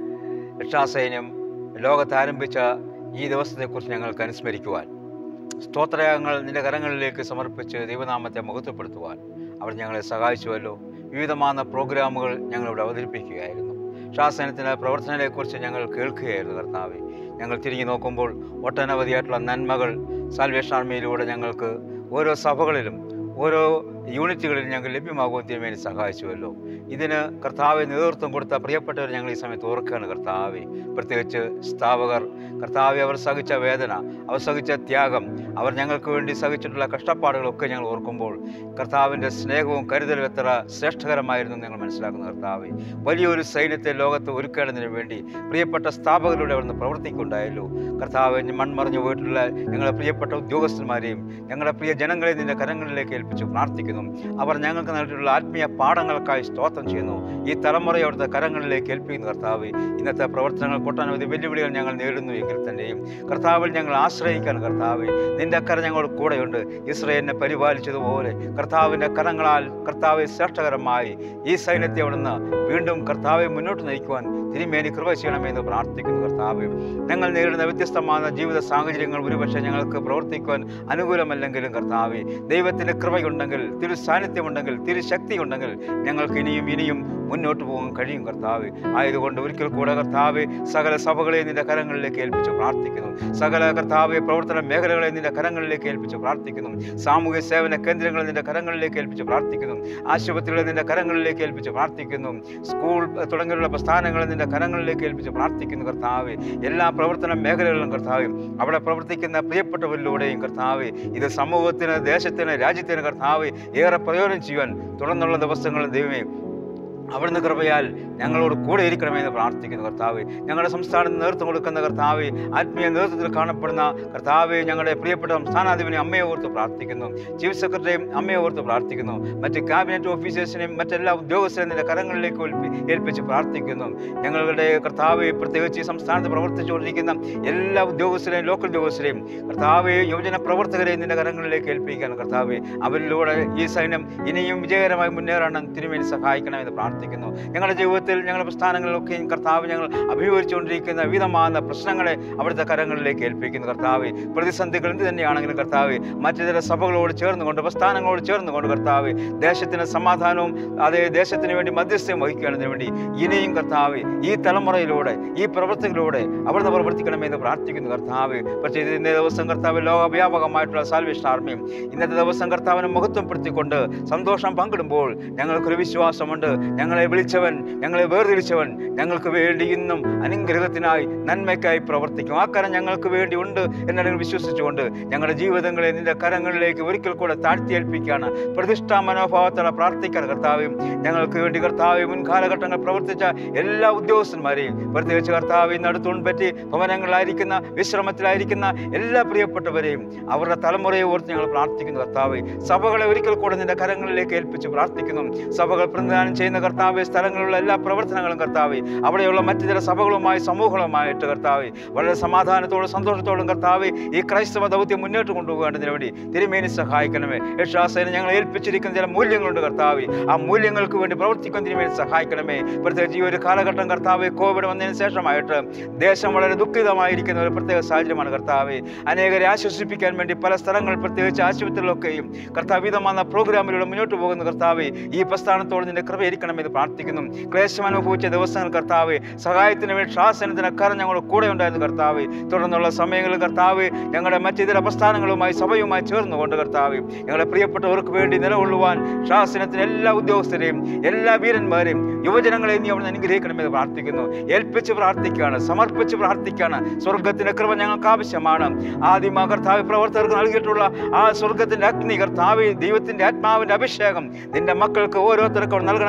രക്ഷാസൈന്യം ലോകത്ത് ആരംഭിച്ച ഈ ദിവസത്തെക്കുറിച്ച് ഞങ്ങൾക്ക് അനുസ്മരിക്കുവാൻ സ്തോത്രയാഗങ്ങൾ നിന്റെ കരങ്ങളിലേക്ക് സമർപ്പിച്ച് ദൈവനാമത്തെ മഹത്വപ്പെടുത്തുവാൻ അവർ ഞങ്ങളെ സഹായിച്ചുവല്ലോ വിവിധമാർന്ന പ്രോഗ്രാമുകൾ ഞങ്ങളിവിടെ അവതരിപ്പിക്കുകയായിരുന്നു ശാസനത്തിൻ്റെ പ്രവർത്തനത്തെക്കുറിച്ച് ഞങ്ങൾ കേൾക്കുകയായിരുന്നു കർത്താവെ ഞങ്ങൾ തിരിഞ്ഞു നോക്കുമ്പോൾ ഒട്ടനവധിയായിട്ടുള്ള നന്മകൾ സാൽവേഷൻ ആർമിയിലൂടെ ഞങ്ങൾക്ക് ഓരോ സഭകളിലും ഓരോ യൂണിറ്റുകളിലും ഞങ്ങൾ ലഭ്യമാകുന്നതിന് വേണ്ടി സഹായിച്ചുവല്ലോ ഇതിന് കർത്താവെ നേതൃത്വം കൊടുത്ത പ്രിയപ്പെട്ടവർ ഞങ്ങൾ ഈ സമയത്ത് ഓർക്കുകയാണ് കർത്താവെ പ്രത്യേകിച്ച് സ്ഥാപകർ കർത്താവെ അവർ സഹിച്ച വേദന അവർ സഹിച്ച ത്യാഗം അവർ ഞങ്ങൾക്ക് വേണ്ടി സഹിച്ചിട്ടുള്ള കഷ്ടപ്പാടുകളൊക്കെ ഞങ്ങൾ ഓർക്കുമ്പോൾ കർത്താവിൻ്റെ സ്നേഹവും കരുതലും എത്ര ശ്രേഷ്ഠകരമായിരുന്നു എന്ന് ഞങ്ങൾ മനസ്സിലാക്കുന്ന കർത്താവെ വലിയൊരു സൈന്യത്തെ ലോകത്ത് ഒരുക്കേണ്ടതിന് വേണ്ടി പ്രിയപ്പെട്ട സ്ഥാപകരുടെ അവിടുന്ന് പ്രവർത്തിക്കുണ്ടായല്ലോ കർത്താവ് മൺമറഞ്ഞു പോയിട്ടുള്ള ഞങ്ങളുടെ പ്രിയപ്പെട്ട ഉദ്യോഗസ്ഥന്മാരെയും ഞങ്ങളുടെ പ്രിയ ജനങ്ങളെ നിന്റെ കരങ്ങളിലേക്ക് ഏൽപ്പിച്ച് പ്രാർത്ഥിക്കുന്നു അവർ ഞങ്ങൾക്ക് നൽകിയിട്ടുള്ള ആത്മീയ പാഠങ്ങൾക്കായി സ്തോത്രം ചെയ്യുന്നു ഈ തലമുറയെ അവിടുത്തെ കരങ്ങളിലേക്ക് ഏൽപ്പിക്കുന്നു കർത്താവ് ഇന്നത്തെ പ്രവർത്തനങ്ങൾ കൊട്ടനവധി വെല്ലുവിളികൾ ഞങ്ങൾ നേരിടുന്നു എങ്കിൽ തന്നെയും കർത്താവിൽ ഞങ്ങൾ ആശ്രയിക്കാൻ കർത്താവ് നിന്റെ കര ഞങ്ങളുടെ കൂടെയുണ്ട് ഇസ്രയേലിനെ പരിപാലിച്ചതുപോലെ കർത്താവിൻ്റെ കരങ്ങളാൽ കർത്താവ് ശ്രേഷ്ഠകരമായി ഈ സൈന്യത്തെ അവിടുന്ന് വീണ്ടും കർത്താവെ മുന്നോട്ട് നയിക്കുവാൻ തിരുമേനി കൃപ ചെയ്യണമെന്ന് പ്രാർത്ഥിക്കുന്നു കർത്താവ് ഞങ്ങൾ നേരിടുന്ന വ്യത്യസ്തമായ ജീവിത സാഹചര്യങ്ങൾ ഒരുപക്ഷെ ഞങ്ങൾക്ക് പ്രവർത്തിക്കുവാൻ അനുകൂലമല്ലെങ്കിലും കർത്താവ് ദൈവത്തിൻ്റെ കൃപയുണ്ടെങ്കിൽ തിരു സാന്നിധ്യമുണ്ടെങ്കിൽ തിരുശക്തി ഉണ്ടെങ്കിൽ ഞങ്ങൾക്ക് ഇനിയും ഇനിയും മുന്നോട്ട് പോകാൻ കഴിയും കർത്താവ് ആയതുകൊണ്ട് ഒരിക്കൽ കൂടെ കർത്താവ് സകല സഭകളെ നിന്റെ കരങ്ങളിലേക്ക് ഏൽപ്പിച്ച് പ്രാർത്ഥിക്കുന്നു സകല കർത്താവ് പ്രവർത്തന മേഖലകളെ നിന്റെ കരങ്ങളിലേക്ക് ഏൽപ്പിച്ച് പ്രാർത്ഥിക്കുന്നു സാമൂഹ്യ സേവന കേന്ദ്രങ്ങളെ നിന്റെ കരങ്ങളിലേക്ക് ഏൽപ്പിച്ച് പ്രാർത്ഥിക്കുന്നു ആശുപത്രികളെ നിന്റെ കരങ്ങളിലേക്ക് ഏൽപ്പിച്ച് പ്രാർത്ഥിക്കുന്നു സ്കൂൾ തുടങ്ങിയുള്ള പ്രസ്ഥാനങ്ങളെ നിന്റെ കരങ്ങളിലേക്ക് ഏൽപ്പിച്ച് പ്രാർത്ഥിക്കുന്നു കർത്താവ് എല്ലാ പ്രവർത്തന മേഖലകളിലും കർത്താവ് അവിടെ പ്രവർത്തിക്കുന്ന പ്രിയപ്പെട്ടവരിലൂടെയും കർത്താവ് ഇത് സമൂഹത്തിന് ദേശത്തിന് രാജ്യത്തിന് കർത്താവ് ഏറെ പ്രയോജനം ചെയ്യുവാൻ തുടർന്നുള്ള ദിവസങ്ങളും ദൈവമേ അവിടുന്ന് കൃപയാൽ ഞങ്ങളോട് കൂടെ ഇരിക്കണമെന്ന് പ്രാർത്ഥിക്കുന്നു കർത്താവ് ഞങ്ങളുടെ സംസ്ഥാനത്ത് നേതൃത്വം കൊടുക്കുന്ന കർത്താവ് ആത്മീയ നേതൃത്വത്തിൽ കാണപ്പെടുന്ന കർത്താവ് ഞങ്ങളുടെ പ്രിയപ്പെട്ട സംസ്ഥാനാധിപനെ അമ്മയെ ഓർത്ത് പ്രാർത്ഥിക്കുന്നു ചീഫ് സെക്രട്ടറിയും അമ്മയെ ഓർത്ത് പ്രാർത്ഥിക്കുന്നു മറ്റ് ക്യാബിനറ്റ് ഓഫീസേഴ്സിനെയും മറ്റെല്ലാ ഉദ്യോഗസ്ഥരെയും നിന്റെ കരങ്ങളിലേക്ക് ഏൽപ്പി ഏൽപ്പിച്ച് പ്രാർത്ഥിക്കുന്നു ഞങ്ങളുടെ കർത്താവ് പ്രത്യേകിച്ച് ഈ സംസ്ഥാനത്ത് പ്രവർത്തിച്ചുകൊണ്ടിരിക്കുന്ന എല്ലാ ഉദ്യോഗസ്ഥരെയും ലോക്കൽ ഉദ്യോഗസ്ഥരെയും കർത്താവ് യുവജന പ്രവർത്തകരെയും നിന്റെ കരങ്ങളിലേക്ക് ഏൽപ്പിക്കാൻ കർത്താവ് അവരിലൂടെ ഈ സൈന്യം ഇനിയും വിജയകരമായി മുന്നേറാൻ തിരുമേനി സഹായിക്കണമെന്ന് പ്രാർത്ഥിക്കുന്നു ഞങ്ങളുടെ ജീവിതത്തിൽ ഞങ്ങളുടെ പ്രസ്ഥാനങ്ങളിലൊക്കെയും കർത്താവ് ഞങ്ങൾ അഭിമുഖീകരിച്ചുകൊണ്ടിരിക്കുന്ന വിധമാകുന്ന പ്രശ്നങ്ങളെ അവിടുത്തെ കരങ്ങളിലേക്ക് ഏൽപ്പിക്കുന്നു കർത്താവ് പ്രതിസന്ധികൾ എന്ത് തന്നെയാണെങ്കിലും കർത്താവ് മറ്റു ചില സഭകളോട് ചേർന്നുകൊണ്ട് പ്രസ്ഥാനങ്ങളോട് ചേർന്നുകൊണ്ട് കർത്താവ് ദേശത്തിന് സമാധാനവും അതേ ദേശത്തിന് വേണ്ടി മധ്യസ്ഥം വഹിക്കുകയാണെന്നതിന് വേണ്ടി ഇനിയും കർത്താവ് ഈ തലമുറയിലൂടെ ഈ പ്രവൃത്തികളിലൂടെ അവിടുന്ന് പ്രവർത്തിക്കണമെന്ന് പ്രാർത്ഥിക്കുന്നു കർത്താവ് പക്ഷേ ഇന്നേ ദിവസം കർത്താവ് ലോകവ്യാപകമായിട്ടുള്ള സാൽവേഷൻ ആർമിയും ഇന്നത്തെ ദിവസം കർത്താവിനെ മഹത്വപ്പെടുത്തിക്കൊണ്ട് സന്തോഷം പങ്കിടുമ്പോൾ ഞങ്ങൾക്കൊരു വിശ്വാസമുണ്ട് ഞങ്ങളെ വിളിച്ചവൻ ഞങ്ങളെ വേർതിരിച്ചവൻ ഞങ്ങൾക്ക് വേണ്ടി ഇന്നും അനുഗ്രഹത്തിനായി നന്മയ്ക്കായി പ്രവർത്തിക്കും ആ കരം ഞങ്ങൾക്ക് വേണ്ടി ഉണ്ട് എന്നതിനെ വിശ്വസിച്ചുകൊണ്ട് ഞങ്ങളുടെ ജീവിതങ്ങളെ നിന്റെ കരങ്ങളിലേക്ക് ഒരിക്കൽ കൂടെ താഴ്ത്തിയേൽപ്പിക്കുകയാണ് പ്രതിഷ്ഠാ മനോഭാവത്തോടെ പ്രാർത്ഥിക്കാൻ കർത്താവും ഞങ്ങൾക്ക് വേണ്ടി കർത്താവ് മുൻകാലഘട്ടങ്ങൾ പ്രവർത്തിച്ച എല്ലാ ഉദ്യോഗസ്ഥന്മാരെയും പ്രത്യേകിച്ച് കർത്താവ് ഇന്ന് അടുത്തുകൊണ്ട് പറ്റി ഭവനങ്ങളിലായിരിക്കുന്ന വിശ്രമത്തിലായിരിക്കുന്ന എല്ലാ പ്രിയപ്പെട്ടവരെയും അവരുടെ തലമുറയെ ഓർത്ത് ഞങ്ങൾ പ്രാർത്ഥിക്കുന്നു കർത്താവ് സഭകളെ ഒരിക്കൽ കൂടെ നിന്റെ കരങ്ങളിലേക്ക് ഏൽപ്പിച്ച് പ്രാർത്ഥിക്കുന്നു സഭകൾ പ്രതിദാനം ചെയ്യുന്ന കർത്താവ് സ്ഥലങ്ങളിലുള്ള എല്ലാ പ്രവർത്തനങ്ങളും കർത്താവ് അവിടെയുള്ള മറ്റു ചില സഭകളുമായി സമൂഹങ്ങളുമായിട്ട് കർത്താവ് വളരെ സമാധാനത്തോടും സന്തോഷത്തോടും കർത്താവ് ഈ ക്രൈസ്തവ ദൗത്യം മുന്നോട്ട് കൊണ്ടുപോകേണ്ടതിന് വേണ്ടി തിരുമേനി സഹായിക്കണമേ യക്ഷാസേന ഞങ്ങൾ ഏൽപ്പിച്ചിരിക്കുന്ന ചില മൂല്യങ്ങളുണ്ട് കർത്താവ് ആ മൂല്യങ്ങൾക്ക് വേണ്ടി പ്രവർത്തിക്കാൻ തിരുമേനി സഹായിക്കണമേ പ്രത്യേകിച്ച് ഈ ഒരു കാലഘട്ടം കർത്താവ് കോവിഡ് വന്നതിന് ശേഷമായിട്ട് ദേശം വളരെ ദുഃഖിതമായിരിക്കുന്ന ഒരു പ്രത്യേക സാഹചര്യമാണ് കർത്താവ് അനേകരെ ആശ്വസിപ്പിക്കാൻ വേണ്ടി പല സ്ഥലങ്ങളിൽ പ്രത്യേകിച്ച് ആശുപത്രികളൊക്കെയും കർത്താവിധமான പ്രോഗ്രാമിലൂടെ മുന്നോട്ട് പോകുന്ന കർത്താവ് ഈ പ്രസ്ഥാനത്തോട് നിന്റെ കൃപയിരിക്കണമെന്ന് പ്രാർത്ഥിക്കുന്നു ക്ലേശം അനുഭവിച്ച ദിവസങ്ങൾ കർത്താവ് സഹായത്തിന് വേണ്ടി ശാസനത്തിന് കരം ഞങ്ങളുടെ കൂടെ ഉണ്ടായിരുന്നു കർത്താവ് തുടർന്നുള്ള സമയങ്ങളിൽ കർത്താവ് ഞങ്ങളുടെ മറ്റിതര പ്രസ്ഥാനങ്ങളുമായി സഭയുമായി ചേർന്നുകൊണ്ട് കർത്താവ് ഞങ്ങളുടെ പ്രിയപ്പെട്ടവർക്ക് വേണ്ടി നിലകൊള്ളുവാൻ ശാസനത്തിന് എല്ലാ ഉദ്യോഗസ്ഥരെയും എല്ലാ വീരന്മാരെയും യുവജനങ്ങളെയും നീ അവിടെ അനുഗ്രഹിക്കണമെന്ന് പ്രാർത്ഥിക്കുന്നു ഏൽപ്പിച്ച് പ്രാർത്ഥിക്കുകയാണ് സമർപ്പിച്ച് പ്രാർത്ഥിക്കുകയാണ് സ്വർഗത്തിന്റെ കൃപ ഞങ്ങൾക്ക് ആവശ്യമാണ് ആദ്യമ കർത്താവ് പ്രവർത്തകർക്ക് നൽകിയിട്ടുള്ള ആ സ്വർഗത്തിന്റെ അഗ്നി കർത്താവ് ദൈവത്തിന്റെ ആത്മാവിന്റെ അഭിഷേകം നിന്റെ മക്കൾക്ക് ഓരോരുത്തർക്കും നൽകണമെന്ന് പ്രാർത്ഥിക്കുന്നു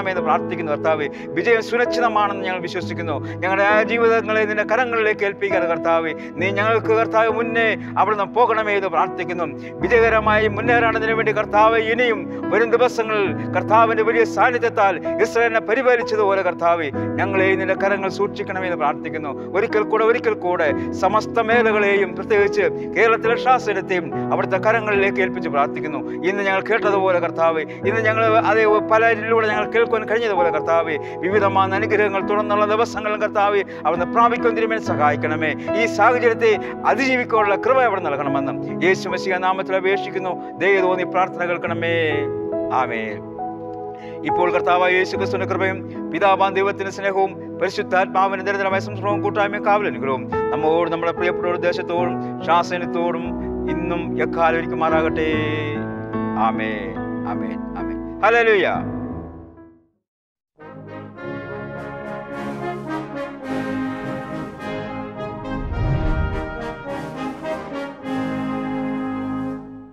പ്രാർത്ഥിക്കുന്നു കർത്താവ് വിജയം സുരക്ഷിതമാണെന്ന് ഞങ്ങൾ വിശ്വസിക്കുന്നു ഞങ്ങളുടെ ആ ജീവിതങ്ങളെ നിന്റെ കരങ്ങളിലേക്ക് ഏൽപ്പിക്കാൻ കർത്താവ് നീ ഞങ്ങൾക്ക് കർത്താവ് മുന്നേ അവിടുന്ന് പോകണമേ എന്ന് പ്രാർത്ഥിക്കുന്നു വിജയകരമായി മുന്നേറാണതിനു വേണ്ടി കർത്താവ് ഇനിയും വരും ദിവസങ്ങളിൽ കർത്താവിന്റെ വലിയ സാന്നിധ്യത്താൽ ഇസ്രായേലിനെ പരിപാലിച്ചതുപോലെ കർത്താവ് ഞങ്ങളെ നിന്റെ കരങ്ങൾ സൂക്ഷിക്കണമെന്ന് പ്രാർത്ഥിക്കുന്നു ഒരിക്കൽ കൂടെ ഒരിക്കൽ കൂടെ സമസ്ത മേഖലകളെയും പ്രത്യേകിച്ച് കേരളത്തിലെ ശാസ്ത്രത്തെയും അവിടുത്തെ കരങ്ങളിലേക്ക് ഏൽപ്പിച്ച് പ്രാർത്ഥിക്കുന്നു ഇന്ന് ഞങ്ങൾ കേട്ടതുപോലെ കർത്താവ് ഇന്ന് ഞങ്ങൾ അതേ പലരിലൂടെ ഞങ്ങൾ കേൾക്കുവാൻ കഴിഞ്ഞതുപോലെ കർത്താവ് വിവിധമായ അനുഗ്രഹങ്ങൾ തുടർന്നുള്ള ദിവസങ്ങളും കർത്താവ് അവിടുന്ന് പ്രാപിക്കുന്നതിനുമേൽ സഹായിക്കണമേ ഈ സാഹചര്യത്തെ അതിജീവിക്കാനുള്ള കൃപ അവിടെ നൽകണമെന്നും യേശു മസിക നാമത്തിൽ അപേക്ഷിക്കുന്നു ദയ തോന്നി പ്രാർത്ഥന കേൾക്കണമേ ആമേ ഇപ്പോൾ കർത്താവായ യേശു ക്രിസ്തുവിന്റെ കൃപയും പിതാവാൻ ദൈവത്തിന്റെ സ്നേഹവും പരിശുദ്ധാത്മാവിന്റെ നിരന്തരമായ സംസ്കൃതവും കൂട്ടായ്മയും കാവലനുഗ്രഹവും നമ്മോട് നമ്മുടെ പ്രിയപ്പെട്ട ദേശത്തോടും ശാസനത്തോടും ഇന്നും എക്കാലം ഇരിക്കുമാറാകട്ടെ ആമേ ആമേൻ ആമേൻ ഹല്ലേലൂയ